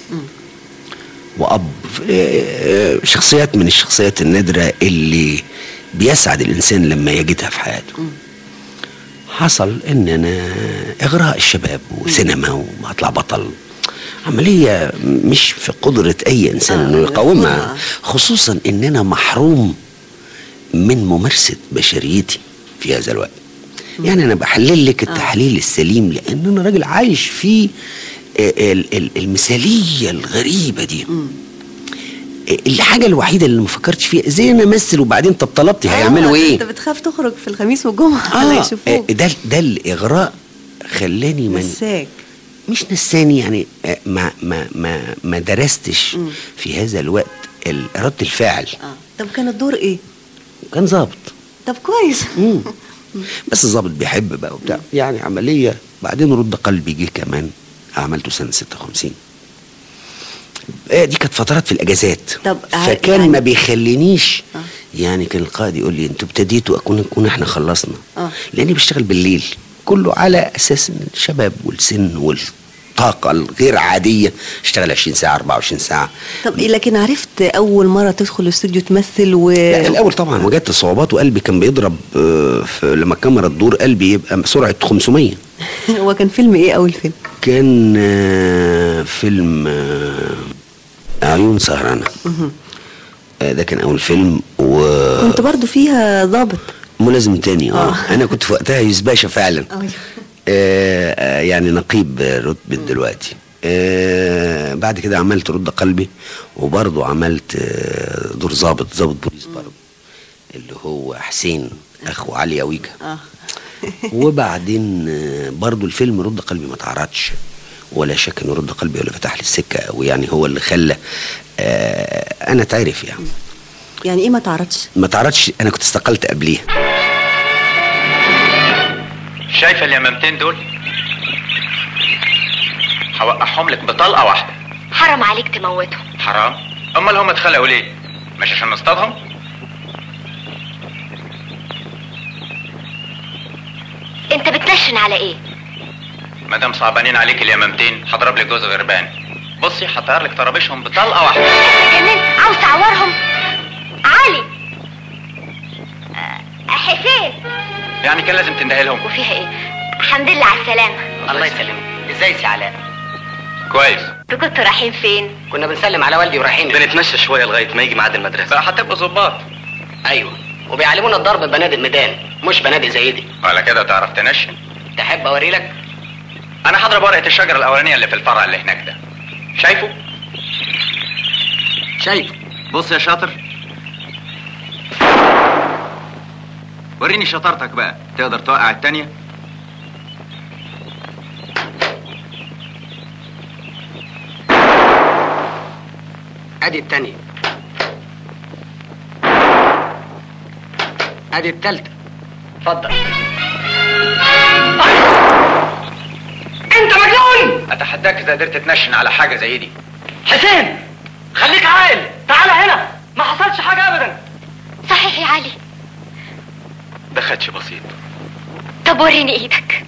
Speaker 3: وأب آه، شخصيات من الشخصيات النادرة اللي بيسعد الإنسان لما يجدها في حياته حصل إن أنا إغراء الشباب وسينما وأطلع بطل عملية مش في قدرة أي إنسان
Speaker 2: آه،
Speaker 3: إنه يقاومها
Speaker 2: مفهومة.
Speaker 3: خصوصا إن أنا محروم من ممارسة بشريتي في هذا الوقت يعني أنا بحلل لك التحليل السليم لأن أنا راجل عايش في ال- ال- المثالية الغريبة دي الحاجة الوحيدة اللي ما فكرتش فيها ازاي انا امثل وبعدين طب طلبتي هيعملوا
Speaker 2: آه،
Speaker 3: ايه؟
Speaker 2: انت بتخاف تخرج في الخميس والجمعة لا
Speaker 3: آه
Speaker 2: يشوفوك
Speaker 3: ده ده الاغراء خلاني من
Speaker 2: نساك
Speaker 3: مش نساني يعني آه، ما ما ما ما درستش
Speaker 2: مم.
Speaker 3: في هذا الوقت ال- رد الفعل
Speaker 2: اه طب كان الدور ايه؟
Speaker 3: كان ظابط
Speaker 2: طب كويس
Speaker 3: مم. بس الظابط بيحب بقى وبتاع يعني عملية بعدين رد قلبي جه كمان عملته سنة 56 آه، دي كانت فترات في الاجازات
Speaker 2: طب ع-
Speaker 3: فكان
Speaker 2: يعني-
Speaker 3: ما بيخلينيش
Speaker 2: آه.
Speaker 3: يعني كان القائد يقول لي انتوا ابتديتوا اكون نكون احنا خلصنا
Speaker 2: آه.
Speaker 3: لاني بشتغل بالليل كله على اساس ان الشباب والسن والطاقه الغير عاديه اشتغل 20 ساعه 24 ساعه
Speaker 2: طب إيه لكن عرفت اول مرة تدخل الاستوديو تمثل و
Speaker 3: لا في الاول طبعا وجدت صعوبات وقلبي كان بيضرب آه، في لما الكاميرا تدور قلبي يبقى سرعه 500
Speaker 2: هو كان فيلم ايه اول فيلم؟
Speaker 3: كان آه، فيلم آه، عيون سهرانة آه، ده كان أول فيلم و و
Speaker 2: كنت برضو فيها ضابط
Speaker 3: ملازم تاني اه
Speaker 2: آه.
Speaker 3: انا كنت في وقتها يوسف باشا فعلا
Speaker 2: أيوة.
Speaker 3: آه آه، يعني نقيب رتبة دلوقتي آه بعد كده عملت رد قلبي وبرضه عملت آه دور ظابط ظابط بوليس برضه اللي هو حسين اخو علي اويكا
Speaker 2: اه
Speaker 3: وبعدين آه، برضو الفيلم رد قلبي ما اتعرضش ولا شك انه رد قلبي ولا فتح لي السكه قوي يعني هو اللي خلى آه انا اتعرف يعني
Speaker 2: يعني ايه ما تعرضش
Speaker 3: ما اتعرضش انا كنت استقلت قبليها
Speaker 4: شايفه اليمامتين دول هوقعهم لك بطلقه واحده
Speaker 5: حرام عليك تموتهم
Speaker 4: حرام امال هم اتخلقوا ليه مش عشان نصطادهم
Speaker 5: انت بتنشن على ايه
Speaker 4: ما دام صعبانين عليك اليمامتين هضرب لك جوز غربان بصي هطير لك طرابيشهم بطلقه واحده
Speaker 5: كمان عاوز تعورهم علي آه، حسين
Speaker 4: يعني كان لازم تندهي لهم
Speaker 5: وفيها ايه الحمد لله على السلامة
Speaker 6: الله يسلمك ازاي سي علاء
Speaker 4: كويس
Speaker 5: انتوا كنتوا رايحين فين
Speaker 6: كنا بنسلم على والدي ورايحين
Speaker 7: بنتمشى شويه لغايه ما يجي ميعاد المدرسه
Speaker 4: بقى هتبقوا ظباط
Speaker 6: ايوه وبيعلمونا الضرب ببنادق ميدان مش بنادق زي دي
Speaker 4: ولا كده تعرف تنشن
Speaker 6: تحب اوري لك
Speaker 4: انا هضرب ورقه الشجره الاولانيه اللي في الفرع اللي هناك ده شايفه
Speaker 6: شايف
Speaker 4: بص يا شاطر وريني شطارتك بقى تقدر توقع التانية
Speaker 6: ادي التانية ادي التالتة اتفضل انت مجنون
Speaker 4: اتحداك اذا قدرت تنشن على حاجه زي دي
Speaker 6: حسين خليك عاقل تعال هنا ما حصلش حاجة ابدا
Speaker 5: صحيح يا علي
Speaker 7: ده خدش بسيط
Speaker 5: طب وريني ايدك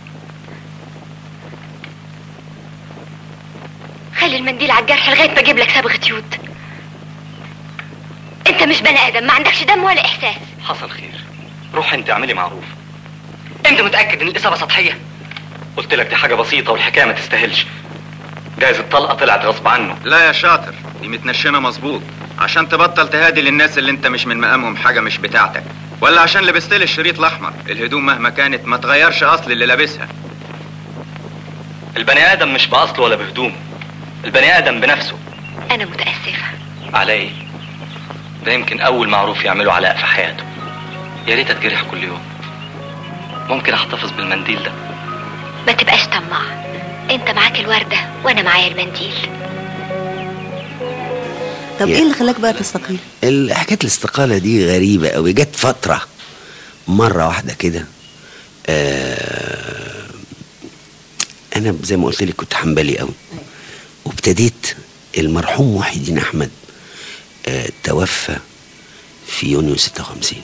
Speaker 5: خلي المنديل على الجرح لغايه ما اجيب لك صبغه يود انت مش بني ادم ما عندكش دم ولا احساس
Speaker 7: حصل خير روح انت اعملي معروف
Speaker 6: انت متأكد ان الاصابة سطحية
Speaker 7: قلت لك دي حاجه بسيطه والحكايه ما تستاهلش جايز الطلقه طلعت غصب عنه
Speaker 4: لا يا شاطر دي متنشنه مظبوط عشان تبطل تهادي للناس اللي انت مش من مقامهم حاجه مش بتاعتك ولا عشان لبست لي الشريط الاحمر الهدوم مهما كانت ما تغيرش اصل اللي لابسها
Speaker 7: البني ادم مش باصله ولا بهدومه البني ادم بنفسه
Speaker 5: انا متاسفه
Speaker 7: على ايه ده يمكن اول معروف يعمله علاء في حياته يا ريت اتجرح كل يوم ممكن احتفظ بالمنديل ده
Speaker 5: ما تبقاش طماع انت معاك الورده وانا معايا المنديل
Speaker 2: طب
Speaker 3: يا-
Speaker 2: ايه اللي خلاك بقى تستقيل
Speaker 3: ال- حكايه الاستقاله دي غريبه قوي جت فتره مره واحده كده آه انا زي ما قلت لك كنت حنبلي قوي وابتديت المرحوم محي الدين احمد آه توفى في يونيو 56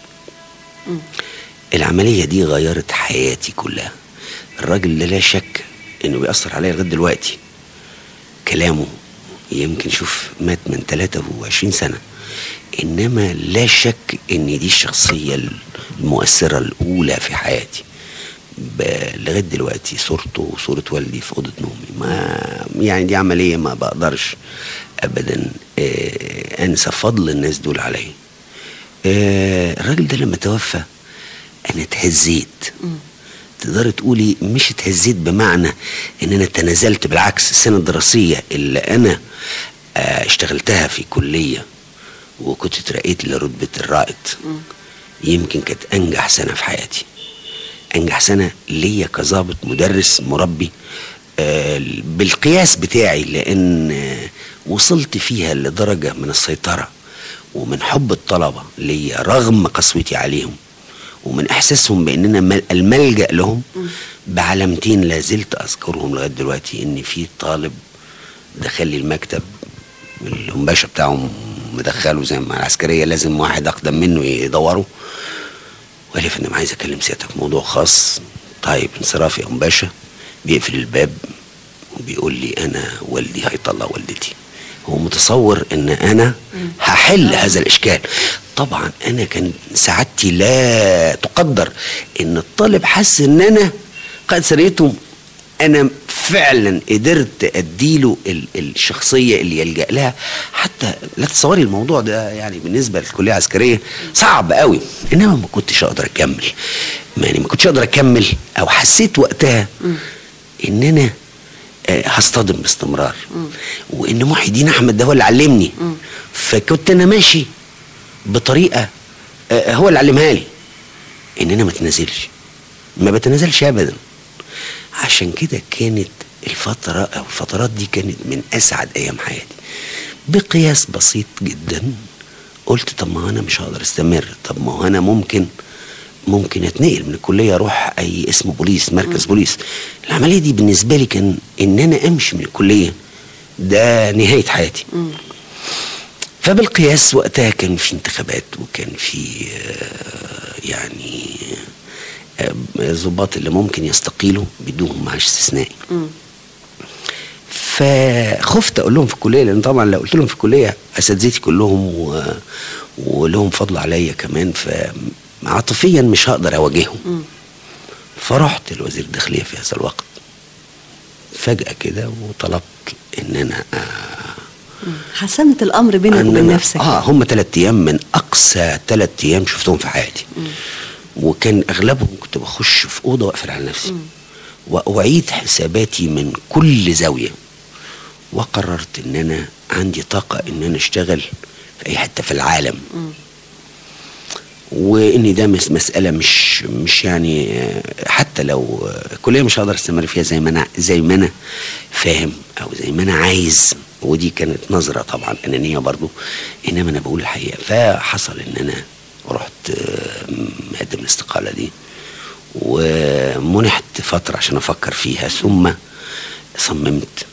Speaker 3: العمليه دي غيرت حياتي كلها الراجل ده لا شك انه بيأثر عليا لغايه دلوقتي كلامه يمكن شوف مات من 23 سنة إنما لا شك إن دي الشخصية المؤثرة الأولى في حياتي ب- لغاية دلوقتي صورته وصورة والدي في أوضة نومي ما يعني دي عملية ما بقدرش أبدا آه، أنسى فضل الناس دول عليا آه، الراجل ده لما توفى أنا اتهزيت تقدري تقولي مش اتهزيت بمعنى ان انا تنازلت بالعكس السنه الدراسيه اللي انا آه، اشتغلتها في كليه وكنت اترقيت لرتبه الرائد يمكن كانت انجح سنه في حياتي انجح سنه ليا كظابط مدرس مربي آه، بالقياس بتاعي لان آه، وصلت فيها لدرجه من السيطره ومن حب الطلبه ليا رغم قسوتي عليهم ومن احساسهم باننا مل- الملجا لهم بعلامتين لا زلت اذكرهم لغايه دلوقتي ان في طالب دخل لي المكتب الهمباشة بتاعهم مدخله زي ما العسكريه لازم واحد اقدم منه يدوره وقال لي يا فندم عايز اكلم سيادتك في موضوع خاص طيب انصراف يا ام باشا بيقفل الباب وبيقول لي انا والدي هيطلع والدتي هو متصور ان انا هحل هذا الاشكال طبعا انا كان سعادتي لا تقدر ان الطالب حس ان انا قد سريته انا فعلا قدرت اديله ال- الشخصيه اللي يلجا لها حتى لا تتصوري الموضوع ده يعني بالنسبه للكليه العسكريه صعب قوي انما ما كنتش اقدر اكمل يعني ما كنتش اقدر اكمل او حسيت وقتها ان انا آه، هصطدم باستمرار وان محي الدين احمد ده هو اللي علمني فكنت انا ماشي بطريقه آه، هو اللي علمها لي ان انا ما اتنازلش ما بتنازلش ابدا عشان كده كانت الفترة أو الفترات دي كانت من أسعد أيام حياتي بقياس بسيط جدا قلت طب ما أنا مش هقدر استمر طب ما هو أنا ممكن ممكن اتنقل من الكلية أروح أي اسم بوليس مركز بوليس العملية دي بالنسبة لي كان إن أنا أمشي من الكلية ده نهاية حياتي فبالقياس وقتها كان في انتخابات وكان في آه، يعني آه، ضباط اللي ممكن يستقيلوا بدون معاش استثنائي فخفت اقول لهم في الكليه لان طبعا لو قلت لهم في الكليه اساتذتي كلهم و... ولهم فضل عليا كمان فعاطفيا مش هقدر اواجههم فرحت لوزير الداخليه في هذا الوقت فجاه كده وطلبت ان انا آه
Speaker 2: حسمت الامر بينك
Speaker 3: أن
Speaker 2: وبين
Speaker 3: أنا-
Speaker 2: نفسك
Speaker 3: اه هم ثلاث ايام من اقصى ثلاث ايام شفتهم في حياتي وكان اغلبهم كنت بخش في اوضه واقفل على نفسي واعيد حساباتي من كل زاويه وقررت ان انا عندي طاقه ان انا اشتغل في اي حته في العالم وان ده مس مساله مش مش يعني آه، حتى لو آه، الكليه مش هقدر استمر فيها زي ما انا زي ما انا فاهم او زي ما انا عايز ودي كانت نظره طبعا انانيه برضو انما انا بقول الحقيقه فحصل ان انا رحت آه، مقدم الاستقاله دي ومنحت فتره عشان افكر فيها ثم صممت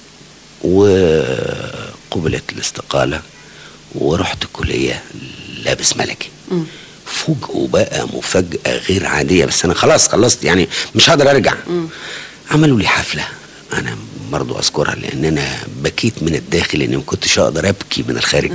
Speaker 3: وقبلت الاستقاله ورحت الكليه لابس ملكي فوجئوا بقى مفاجأة غير عادية بس أنا خلاص خلصت يعني مش هقدر أرجع عملوا لي حفلة أنا برضو أذكرها لأن أنا بكيت من الداخل لأني ما كنتش أقدر أبكي من الخارج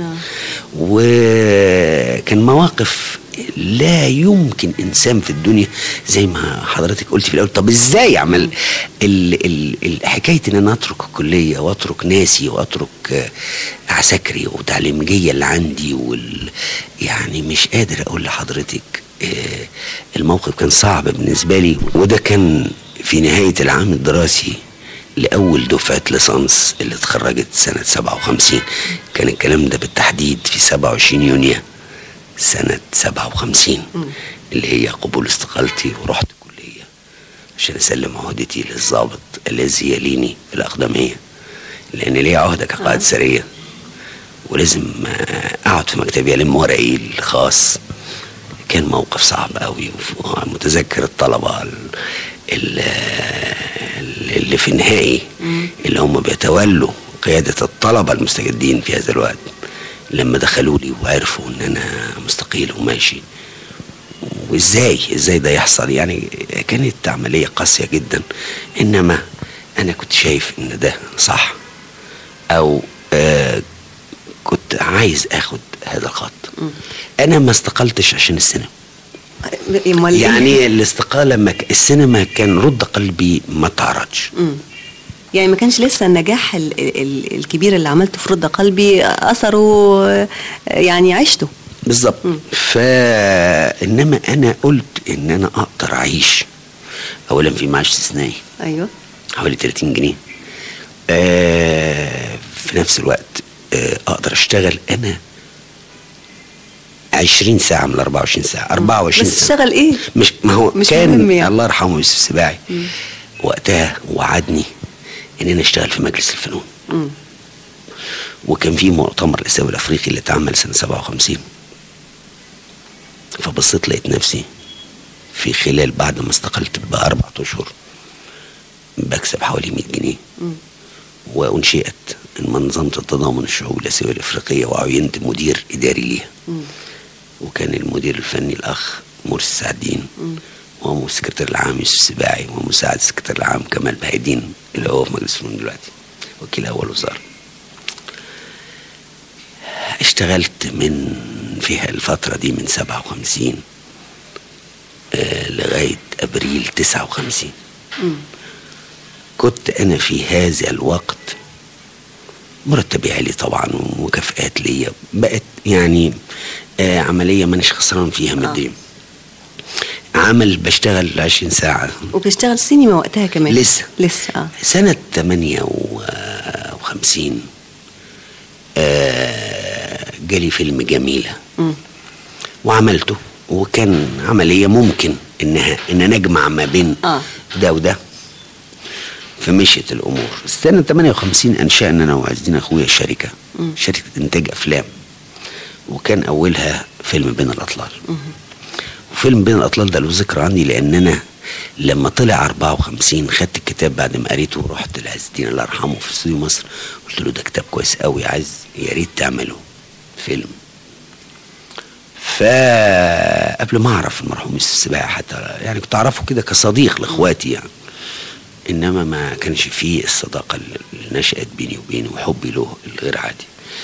Speaker 3: وكان مواقف لا يمكن انسان في الدنيا زي ما حضرتك قلت في الاول طب ازاي اعمل ال ال ال حكايه ان انا اترك الكليه واترك ناسي واترك آه، عساكري وتعليمجيه اللي عندي وال يعني مش قادر اقول لحضرتك آه، الموقف كان صعب بالنسبه لي وده كان في نهايه العام الدراسي لأول دفعة ليسانس اللي اتخرجت سنة 57 كان الكلام ده بالتحديد في 27 يونيو سنة 57 اللي هي قبول استقالتي ورحت الكلية عشان أسلم عهدتي للضابط الذي يليني في الأقدمية لأن ليا عهدة كقائد سرية ولازم آه، أقعد في مكتبي ألم ورقي الخاص كان موقف صعب قوي متذكر الطلبة ال- ال- اللي في النهائي اللي هم بيتولوا قيادة الطلبة المستجدين في هذا الوقت لما دخلوا لي وعرفوا ان انا مستقيل وماشي وازاي ازاي ده يحصل يعني كانت عملية قاسية جدا انما انا كنت شايف ان ده صح او آه كنت عايز اخد هذا الخط انا ما استقلتش عشان السينما
Speaker 2: أمال إيه؟
Speaker 3: يعني الاستقالة ما ك... السينما كان رد قلبي ما تعرضش
Speaker 2: مم. يعني ما كانش لسه النجاح ال ال الكبير اللي عملته في رد قلبي اثره آه، يعني عشته
Speaker 3: بالظبط فانما انا قلت ان انا اقدر اعيش اولا في معاش استثنائي
Speaker 2: ايوه
Speaker 3: حوالي 30 جنيه آه في نفس الوقت آه اقدر اشتغل انا 20 ساعة من ال 24 ساعة 24
Speaker 2: بس
Speaker 3: ساعة
Speaker 2: تشتغل ايه؟
Speaker 3: مش ما هو
Speaker 2: مش
Speaker 3: كان
Speaker 2: مهم يعني.
Speaker 3: الله يرحمه يوسف السباعي وقتها وعدني ان انا اشتغل في مجلس الفنون
Speaker 2: مم.
Speaker 3: وكان في مؤتمر الاسيوي الافريقي اللي اتعمل سنه 57 فبصيت لقيت نفسي في خلال بعد ما استقلت باربع اشهر بكسب حوالي 100 جنيه وانشئت منظمه التضامن الشعوبي الاسيويه الافريقيه وعينت مدير اداري ليها وكان المدير الفني الاخ مرسي سعدين والسكرتير العام يوسف السباعي ومساعد السكرتير العام كمال بهيدين اللي هو في مجلس الفنون دلوقتي وكيل اول وزاره اشتغلت من فيها الفترة دي من سبعة وخمسين آه لغاية أبريل تسعة وخمسين كنت انا في هذا الوقت مرتبي عالي طبعا ومكافآت ليا بقت يعني آه عمليه مانيش خسران فيها ماديا عمل بشتغل 20 ساعه
Speaker 2: وبتشتغل سينما وقتها كمان
Speaker 3: لسه.
Speaker 2: لسه اه
Speaker 3: سنة 58 آه جالي فيلم جميلة
Speaker 2: مم.
Speaker 3: وعملته وكان عملية ممكن انها ان أنا اجمع ما بين
Speaker 2: آه.
Speaker 3: ده وده فمشيت الامور سنة 58 انشأنا انا وعز الدين اخويا شركة شركة انتاج افلام وكان اولها فيلم بين الاطلال وفيلم بين الاطلال ده له ذكرى عندي لان انا لما طلع 54 خدت الكتاب بعد ما قريته ورحت لعز الدين الله يرحمه في استوديو مصر قلت له ده كتاب كويس قوي عايز يا ريت تعمله فيلم فقبل ما اعرف المرحوم يوسف السباعي حتى يعني كنت اعرفه كده كصديق لاخواتي يعني انما ما كانش فيه الصداقه اللي نشات بيني وبينه وحبي له الغير عادي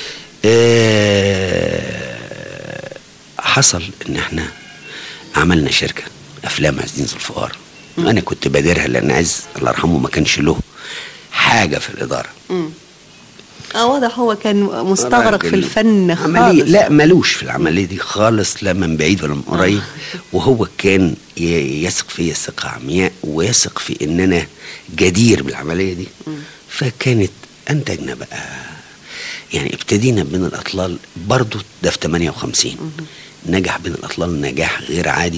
Speaker 3: آه، حصل ان احنا عملنا شركه افلام عز الدين ذو الفقار انا كنت بادرها لان عز الله يرحمه ما كانش له حاجه في الاداره
Speaker 2: اه واضح هو كان مستغرق في
Speaker 3: راجل
Speaker 2: الفن
Speaker 3: عملية
Speaker 2: خالص
Speaker 3: لا ملوش في العملية دي خالص لا من بعيد ولا من قريب وهو كان ي- يثق فيا ثقة عمياء ويثق في ان انا جدير بالعملية دي فكانت انتجنا بقى يعني ابتدينا بين الاطلال برضو ده في 58 نجح بين الاطلال نجاح غير عادي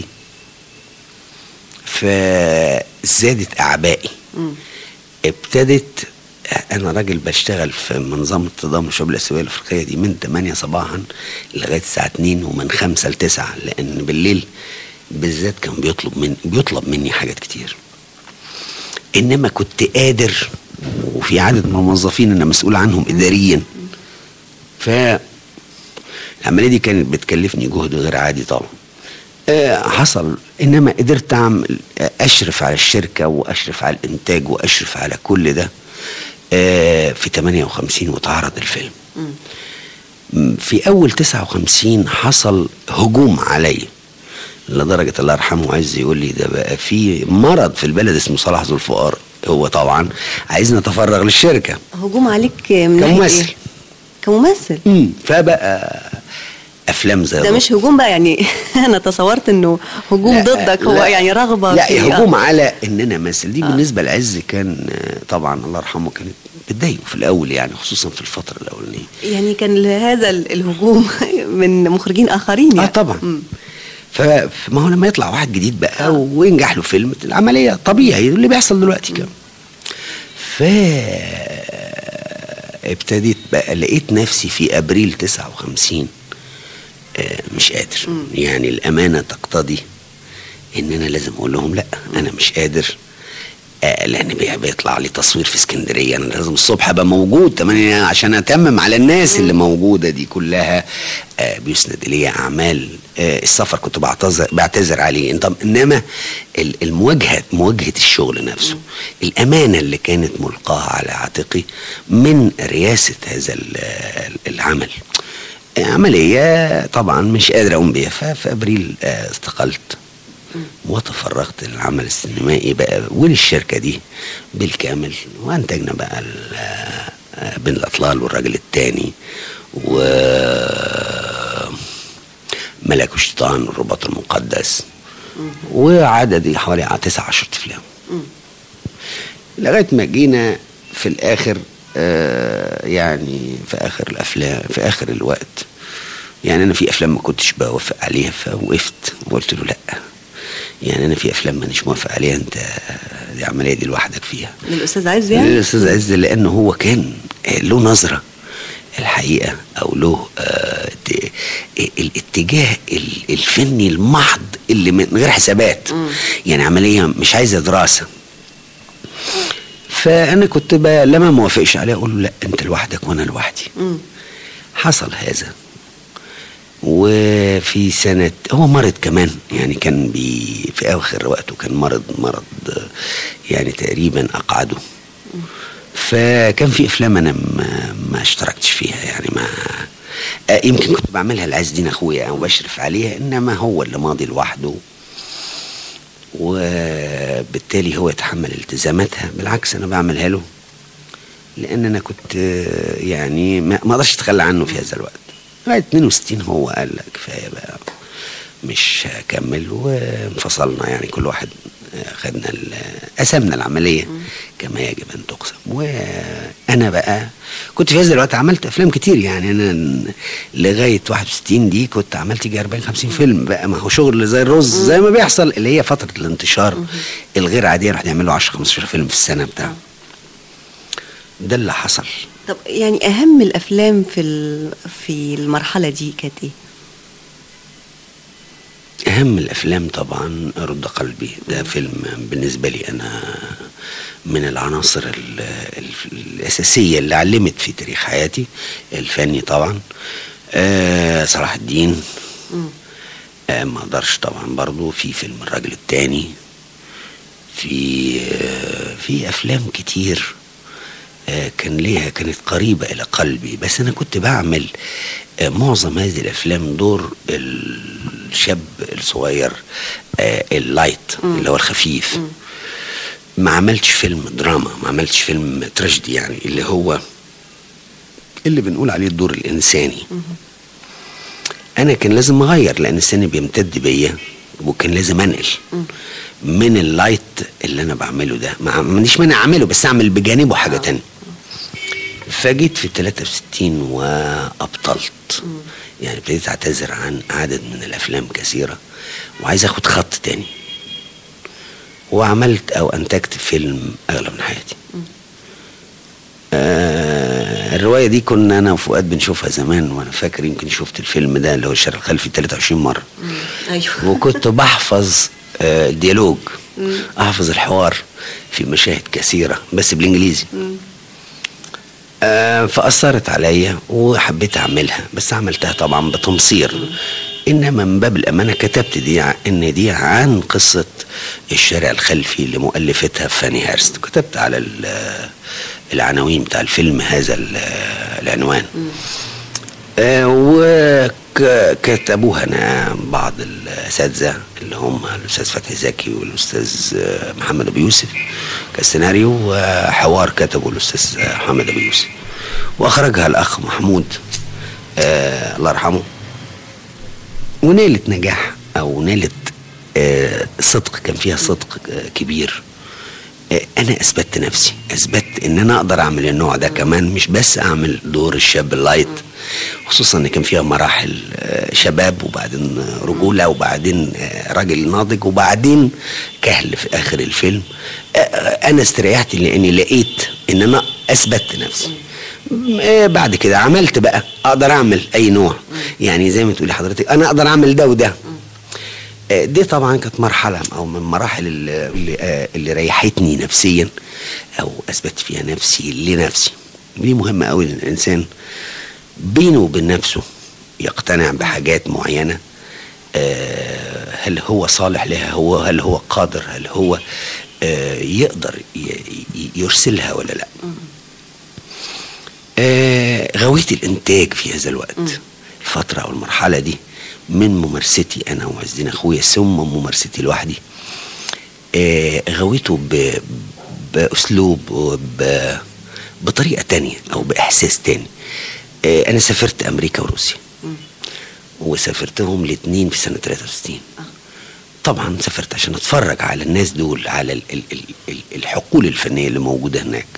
Speaker 3: فزادت اعبائي ابتدت انا راجل بشتغل في منظمه تضامن الشعوب الاسيويه الافريقيه دي من 8 صباحا لغايه الساعه 2 ومن 5 ل 9 لان بالليل بالذات كان بيطلب من بيطلب مني حاجات كتير انما كنت قادر وفي عدد من الموظفين انا مسؤول عنهم اداريا ف العمليه دي كانت بتكلفني جهد غير عادي طبعا آه، حصل انما قدرت اعمل اشرف على الشركه واشرف على الانتاج واشرف على كل ده آه، في 58 واتعرض الفيلم م، في اول 59 حصل هجوم عليا لدرجه الله يرحمه عايز يقول لي ده بقى في مرض في البلد اسمه صلاح ذو الفقار هو طبعا عايزنا نتفرغ للشركه
Speaker 2: هجوم عليك من ناحية
Speaker 3: كممثل.
Speaker 2: إيه؟ كممثل
Speaker 3: فبقى افلام زي
Speaker 2: ده
Speaker 3: الرعب.
Speaker 2: مش هجوم بقى يعني انا تصورت انه هجوم
Speaker 3: لا،
Speaker 2: ضدك هو
Speaker 3: لا.
Speaker 2: يعني رغبه
Speaker 3: لا
Speaker 2: في
Speaker 3: هجوم على ان انا امثل دي بالنسبه لعز كان آه، طبعا الله يرحمه كانت بتضايقه في الاول يعني خصوصا في الفتره الاولانيه
Speaker 2: يعني كان هذا الهجوم من مخرجين اخرين يعني
Speaker 3: اه طبعا
Speaker 2: مم.
Speaker 3: ف- فما هو لما يطلع واحد جديد بقى وينجح له فيلم العمليه طبيعي اللي بيحصل دلوقتي كده ف ابتديت بقى لقيت نفسي في ابريل 59 آه، مش قادر يعني الامانه تقتضي ان انا لازم اقول لهم لا انا مش قادر آه، لان بي- بيطلع لي تصوير في اسكندريه انا لازم الصبح ابقى موجود تمام عشان اتمم على الناس اللي موجوده دي كلها آه، بيسند الي اعمال آه، السفر كنت بعتذر بعتذر عليه انت انما ال- المواجهه مواجهه الشغل نفسه الامانه اللي كانت ملقاها على عاتقي من رئاسه هذا ال- العمل عملية طبعا مش قادر أقوم بيها ففي أبريل آه، استقلت وتفرغت للعمل السينمائي بقى وللشركة دي بالكامل وأنتجنا بقى ال- آه، بين الأطلال والراجل التاني و ملك الشيطان والرباط المقدس وعددي حوالي تسعة عشر أفلام لغايه ما جينا في الاخر آه يعني في اخر الافلام في اخر الوقت يعني انا في افلام ما كنتش بوافق عليها فوقفت وقلت له لا يعني انا في افلام مانيش موافق عليها انت دي عمليه دي لوحدك فيها
Speaker 2: للاستاذ عز يعني
Speaker 3: الاستاذ عز لانه هو كان له نظره الحقيقه او له آه ت- الاتجاه ال- الفني المحض اللي من غير حسابات يعني عمليه مش عايزه دراسه فانا كنت ب- لما ما وافقش عليه اقول له لا انت لوحدك وانا لوحدي
Speaker 2: مم.
Speaker 3: حصل هذا وفي سنة هو مرض كمان يعني كان بي في آخر وقته كان مرض مرض آه، يعني تقريبا أقعده فكان في أفلام أنا ما, ما اشتركتش فيها يعني ما آه، يمكن كنت بعملها لعز دين أخويا أو بشرف عليها إنما هو اللي ماضي لوحده و وبالتالي هو يتحمل التزاماتها بالعكس انا بعملها له لان انا كنت آه، يعني ما ما اقدرش اتخلى عنه في هذا الوقت لغايه 62 هو قال لا كفايه بقى مش هكمل وانفصلنا يعني كل واحد آه، خدنا ال- قسمنا العمليه كما يجب ان تقسم وانا بقى كنت في هذا الوقت عملت افلام كتير يعني انا ن- لغايه 61 دي كنت عملت يجي 40 50 فيلم بقى ما هو شغل زي الرز زي ما بيحصل اللي هي فتره الانتشار الغير عاديه راح يعملوا 10 15 فيلم في السنه بتاعه ده اللي حصل
Speaker 2: طب يعني اهم الافلام في ال- في المرحله دي كانت ايه
Speaker 3: اهم الافلام طبعا رد قلبي ده فيلم بالنسبه لي انا من العناصر ال ال الاساسيه اللي علمت في تاريخ حياتي الفني طبعا آه صلاح الدين آه ما اقدرش طبعا برضو في فيلم الراجل التاني في آه في افلام كتير آه، كان ليها كانت قريبة إلى قلبي بس أنا كنت بعمل آه، معظم هذه الأفلام دور الشاب الصغير آه، اللايت اللي هو الخفيف ما عملتش فيلم دراما ما عملتش فيلم تراجيدي يعني اللي هو اللي بنقول عليه الدور الإنساني أنا كان لازم أغير لأن السن بيمتد بيا وكان لازم أنقل من اللايت اللي أنا بعمله ده ما عنديش مانع أعمله بس أعمل بجانبه حاجة تانية فجيت في 63 وابطلت يعني ابتديت اعتذر عن عدد من الافلام كثيره وعايز اخد خط تاني وعملت او انتجت فيلم اغلى من حياتي آه الروايه دي كنا انا وفؤاد بنشوفها زمان وانا فاكر يمكن شفت الفيلم ده اللي هو الشارع الخلفي 23 مره
Speaker 2: ايوه
Speaker 3: وكنت بحفظ آه، ديالوج احفظ الحوار في مشاهد كثيره بس بالانجليزي آه، فأثرت عليا وحبيت أعملها بس عملتها طبعا بتمصير إنما من باب الأمانة كتبت دي ع- إن دي عن قصة الشارع الخلفي لمؤلفتها فاني هيرست كتبت على ال- العناوين بتاع الفيلم هذا ال- العنوان آه، وكتبوها أنا بعض الأساتذة اللي هم الأستاذ فتحي زكي والأستاذ آه، محمد أبو يوسف كسيناريو وحوار كتبه الأستاذ محمد أبو يوسف وأخرجها الأخ محمود آه الله يرحمه ونالت نجاح أو نالت آه صدق كان فيها صدق آه كبير آه، انا اثبتت نفسي اثبتت ان انا اقدر اعمل النوع ده كمان مش بس اعمل دور الشاب اللايت خصوصا ان كان فيها مراحل آه، شباب وبعدين آه، رجوله وبعدين آه، راجل ناضج وبعدين كهل في اخر الفيلم آه، آه، انا استريحت لاني لقيت ان انا اثبتت نفسي م- آه، بعد كده عملت بقى اقدر اعمل اي نوع يعني زي ما تقولي حضرتك انا اقدر اعمل ده وده آه، دي طبعا كانت مرحلة أو من مراحل اللي, اللي, آه، اللي ريحتني نفسيا أو أثبت فيها نفسي لنفسي دي مهمة أوي إن الإنسان بينه وبين نفسه يقتنع بحاجات معينة آه، هل هو صالح لها هو هل هو قادر هل هو آه، يقدر ي- ي- يرسلها ولا لا آه، غويت الانتاج في هذا الوقت الفتره او المرحله دي من ممارستي انا وعز الدين اخويا ثم ممارستي لوحدي آه، غويته ب... باسلوب وب... بطريقه تانية او باحساس تاني آه، انا سافرت امريكا وروسيا وسافرتهم الاثنين في سنه 63 طبعا سافرت عشان اتفرج على الناس دول على ال ال ال ال الحقول الفنيه اللي موجوده هناك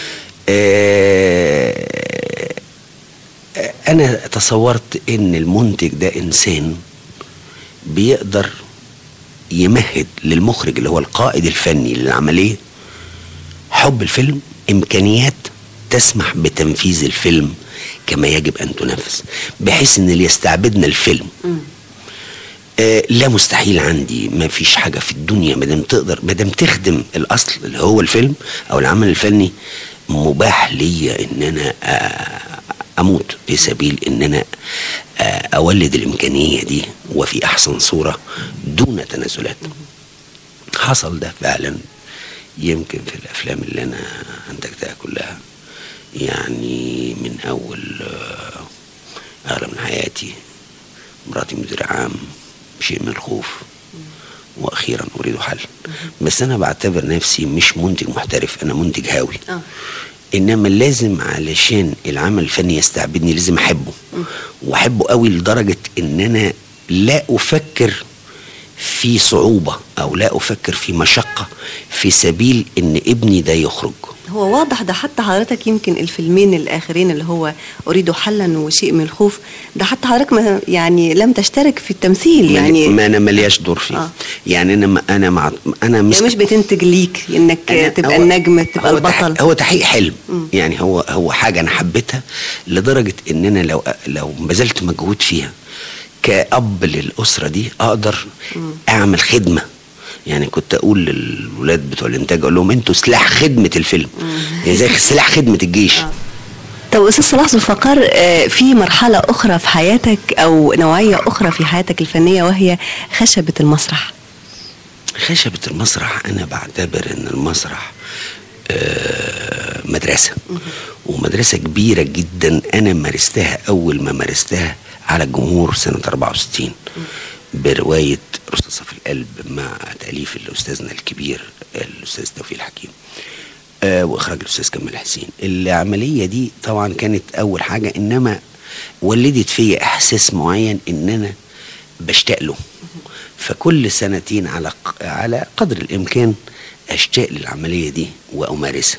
Speaker 3: آه، انا تصورت ان المنتج ده انسان بيقدر يمهد للمخرج اللي هو القائد الفني للعمليه حب الفيلم امكانيات تسمح بتنفيذ الفيلم كما يجب ان تنفذ بحيث ان اللي يستعبدنا الفيلم آه لا مستحيل عندي ما فيش حاجه في الدنيا ما دام تقدر ما دام تخدم الاصل اللي هو الفيلم او العمل الفني مباح ليا ان انا آه اموت في سبيل ان انا آه اولد الامكانيه دي وفي احسن صوره دون تنازلات حصل ده فعلا يمكن في الافلام اللي انا انتجتها كلها يعني من اول آه، اغلى من حياتي مراتي مدير عام شيء من الخوف واخيرا اريد حل بس انا بعتبر نفسي مش منتج محترف انا منتج هاوي
Speaker 2: اه
Speaker 3: انما لازم علشان العمل الفني يستعبدني لازم احبه واحبه قوي لدرجه ان انا لا افكر في صعوبه او لا افكر في مشقه في سبيل ان ابني ده يخرج
Speaker 2: هو واضح ده حتى حضرتك يمكن الفيلمين الاخرين اللي هو اريد حلا وشيء من الخوف ده حتى حضرتك ما يعني لم تشترك في التمثيل
Speaker 3: يعني
Speaker 2: يعني
Speaker 3: ما انا ملياش دور فيه
Speaker 2: آه.
Speaker 3: يعني انا ما انا مع انا مش
Speaker 2: يعني مش بتنتج ليك انك
Speaker 3: أنا-
Speaker 2: تبقى
Speaker 3: هو-
Speaker 2: النجم تبقى
Speaker 3: هو تح-
Speaker 2: البطل
Speaker 3: هو تحقيق حلم
Speaker 2: مم.
Speaker 3: يعني هو هو حاجه انا حبيتها لدرجه ان انا لو لو بذلت مجهود فيها كأب للأسرة دي أقدر أعمل خدمة يعني كنت أقول للولاد بتوع الإنتاج أقول لهم أنتوا سلاح خدمة الفيلم يعني زي سلاح خدمة الجيش
Speaker 2: طب استاذ صلاح ذو الفقار آه، في مرحله اخرى في حياتك او نوعيه اخرى في حياتك الفنيه وهي خشبه المسرح
Speaker 3: خشبة المسرح أنا بعتبر إن المسرح آه، مدرسة ومدرسة كبيرة جدا أنا مارستها أول ما مارستها على الجمهور سنة 64 برواية رصاصة في القلب مع تأليف الأستاذنا الكبير الأستاذ توفيق الحكيم آه، وإخراج الأستاذ كمال حسين العملية دي طبعا كانت أول حاجة إنما ولدت فيا إحساس معين إن أنا بشتاق له فكل سنتين على ق- على قدر الامكان اشتاق للعمليه دي وامارسها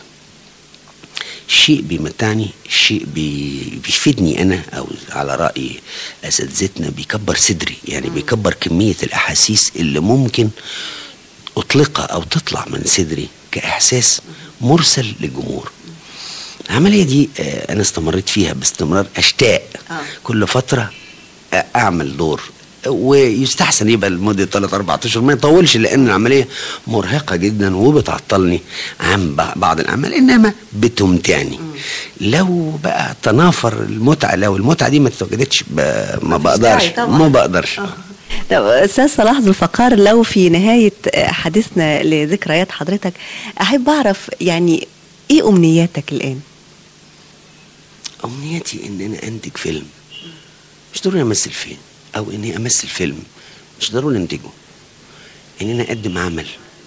Speaker 3: شيء بيمتعني شيء بي- بيفيدني انا او على راي اساتذتنا بيكبر صدري يعني بيكبر كميه الاحاسيس اللي ممكن اطلقها او تطلع من صدري كاحساس مرسل للجمهور العمليه دي آه، انا استمريت فيها باستمرار اشتاق
Speaker 2: آه.
Speaker 3: كل فتره آه، اعمل دور ويستحسن يبقى لمده 3 4 اشهر ما يطولش لان العمليه مرهقه جدا وبتعطلني عن بع- بعض الاعمال انما بتمتعني لو بقى تنافر المتعه لو المتعه دي ما اتوجدتش ب- ما بقدرش
Speaker 2: طبعاً.
Speaker 3: ما بقدرش
Speaker 2: طب استاذ صلاح ذو الفقار لو في نهايه آه، حديثنا لذكريات حضرتك احب اعرف يعني ايه امنياتك الان
Speaker 3: امنيتي ان انا انتج فيلم مش ضروري امثل فيه او اني امثل فيلم مش ضروري انتجه ان انا اقدم عمل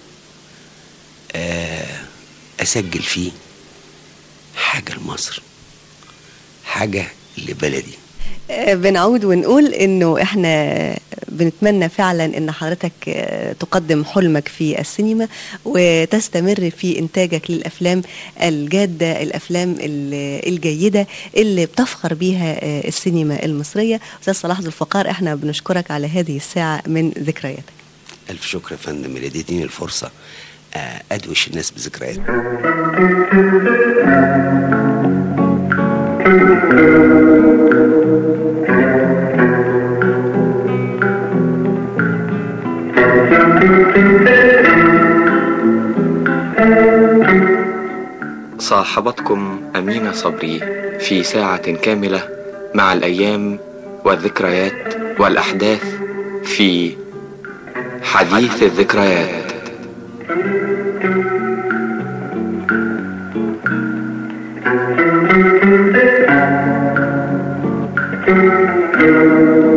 Speaker 3: آه، اسجل فيه حاجه لمصر حاجه لبلدي
Speaker 2: آه، بنعود ونقول انه احنا بنتمنى فعلا ان حضرتك آه، تقدم حلمك في السينما وتستمر في انتاجك للافلام الجاده الافلام ال- الجيده اللي بتفخر بيها آه، السينما المصريه استاذ صلاح ذو الفقار احنا بنشكرك على هذه الساعه من ذكرياتك
Speaker 3: الف شكر يا فندم اللي اديتني الفرصه آه، ادوش الناس بذكريات
Speaker 1: صاحبتكم أمينة صبري في ساعة كاملة مع الأيام والذكريات والأحداث في حديث الذكريات
Speaker 8: Thank you.